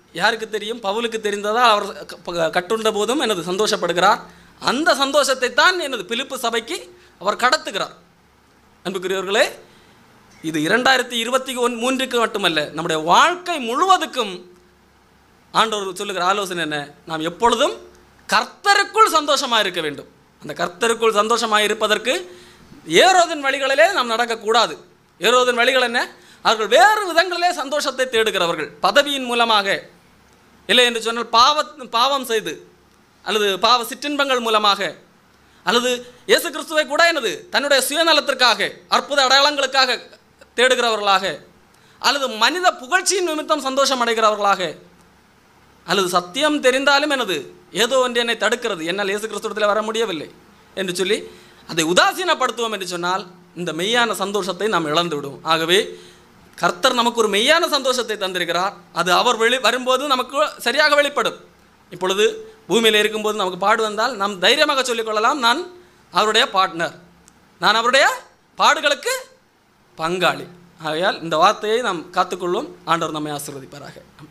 யாருக்கு தெரியும் பவுலுக்கு தெரிந்ததால் அவர் க- ப- கட்டுண்ட போதும் எனது சந்தோஷப்படுகிறார் அந்த சந்தோஷத்தை தான் எனது பிலிப்பு சபைக்கு அவர் கடத்துகிறார் அன்புக்குரியவர்களே இது இரண்டாயிரத்தி இருபத்தி ஒன் மூன்றுக்கு மட்டுமல்ல நம்முடைய வாழ்க்கை முழுவதுக்கும் ஆண்டவர் சொல்லுகிற ஆலோசனை என்ன நாம் எப்பொழுதும் கர்த்தருக்குள் சந்தோஷமாக இருக்க வேண்டும் அந்த கர்த்தருக்குள் சந்தோஷமாக இருப்பதற்கு ஏரோதின் வழிகளிலே நாம் நடக்கக்கூடாது ஏரோதின் வழிகள் என்ன அவர்கள் வேறு விதங்களிலே சந்தோஷத்தை தேடுகிறவர்கள் பதவியின் மூலமாக இல்லை என்று சொன்னால் பாவ பாவம் செய்து அல்லது பாவ சிற்றின்பங்கள் மூலமாக அல்லது இயேசு கிறிஸ்துவை கூட எனது தன்னுடைய சுயநலத்திற்காக அற்புத அடையாளங்களுக்காக தேடுகிறவர்களாக அல்லது மனித புகழ்ச்சியின் நிமித்தம் சந்தோஷம் அடைகிறவர்களாக அல்லது சத்தியம் தெரிந்தாலும் எனது ஏதோ ஒன்று என்னை தடுக்கிறது என்னால் இயேசு கிறிஸ்துவத்தில் வர முடியவில்லை என்று சொல்லி அதை உதாசீனப்படுத்துவோம் என்று சொன்னால் இந்த மெய்யான சந்தோஷத்தை நாம் இழந்து விடுவோம் ஆகவே கர்த்தர் நமக்கு ஒரு மெய்யான சந்தோஷத்தை தந்திருக்கிறார் அது அவர் வெளி வரும்போது நமக்கு சரியாக வெளிப்படும் இப்பொழுது பூமியில் இருக்கும்போது நமக்கு பாடு வந்தால் நாம் தைரியமாக சொல்லிக்கொள்ளலாம் நான் அவருடைய பார்ட்னர் நான் அவருடைய பாடுகளுக்கு பங்காளி ஆகையால் இந்த வார்த்தையை நாம் காத்துக்கொள்வோம் ஆண்டவர் நம்மை ஆசீர்வதிப்பாராக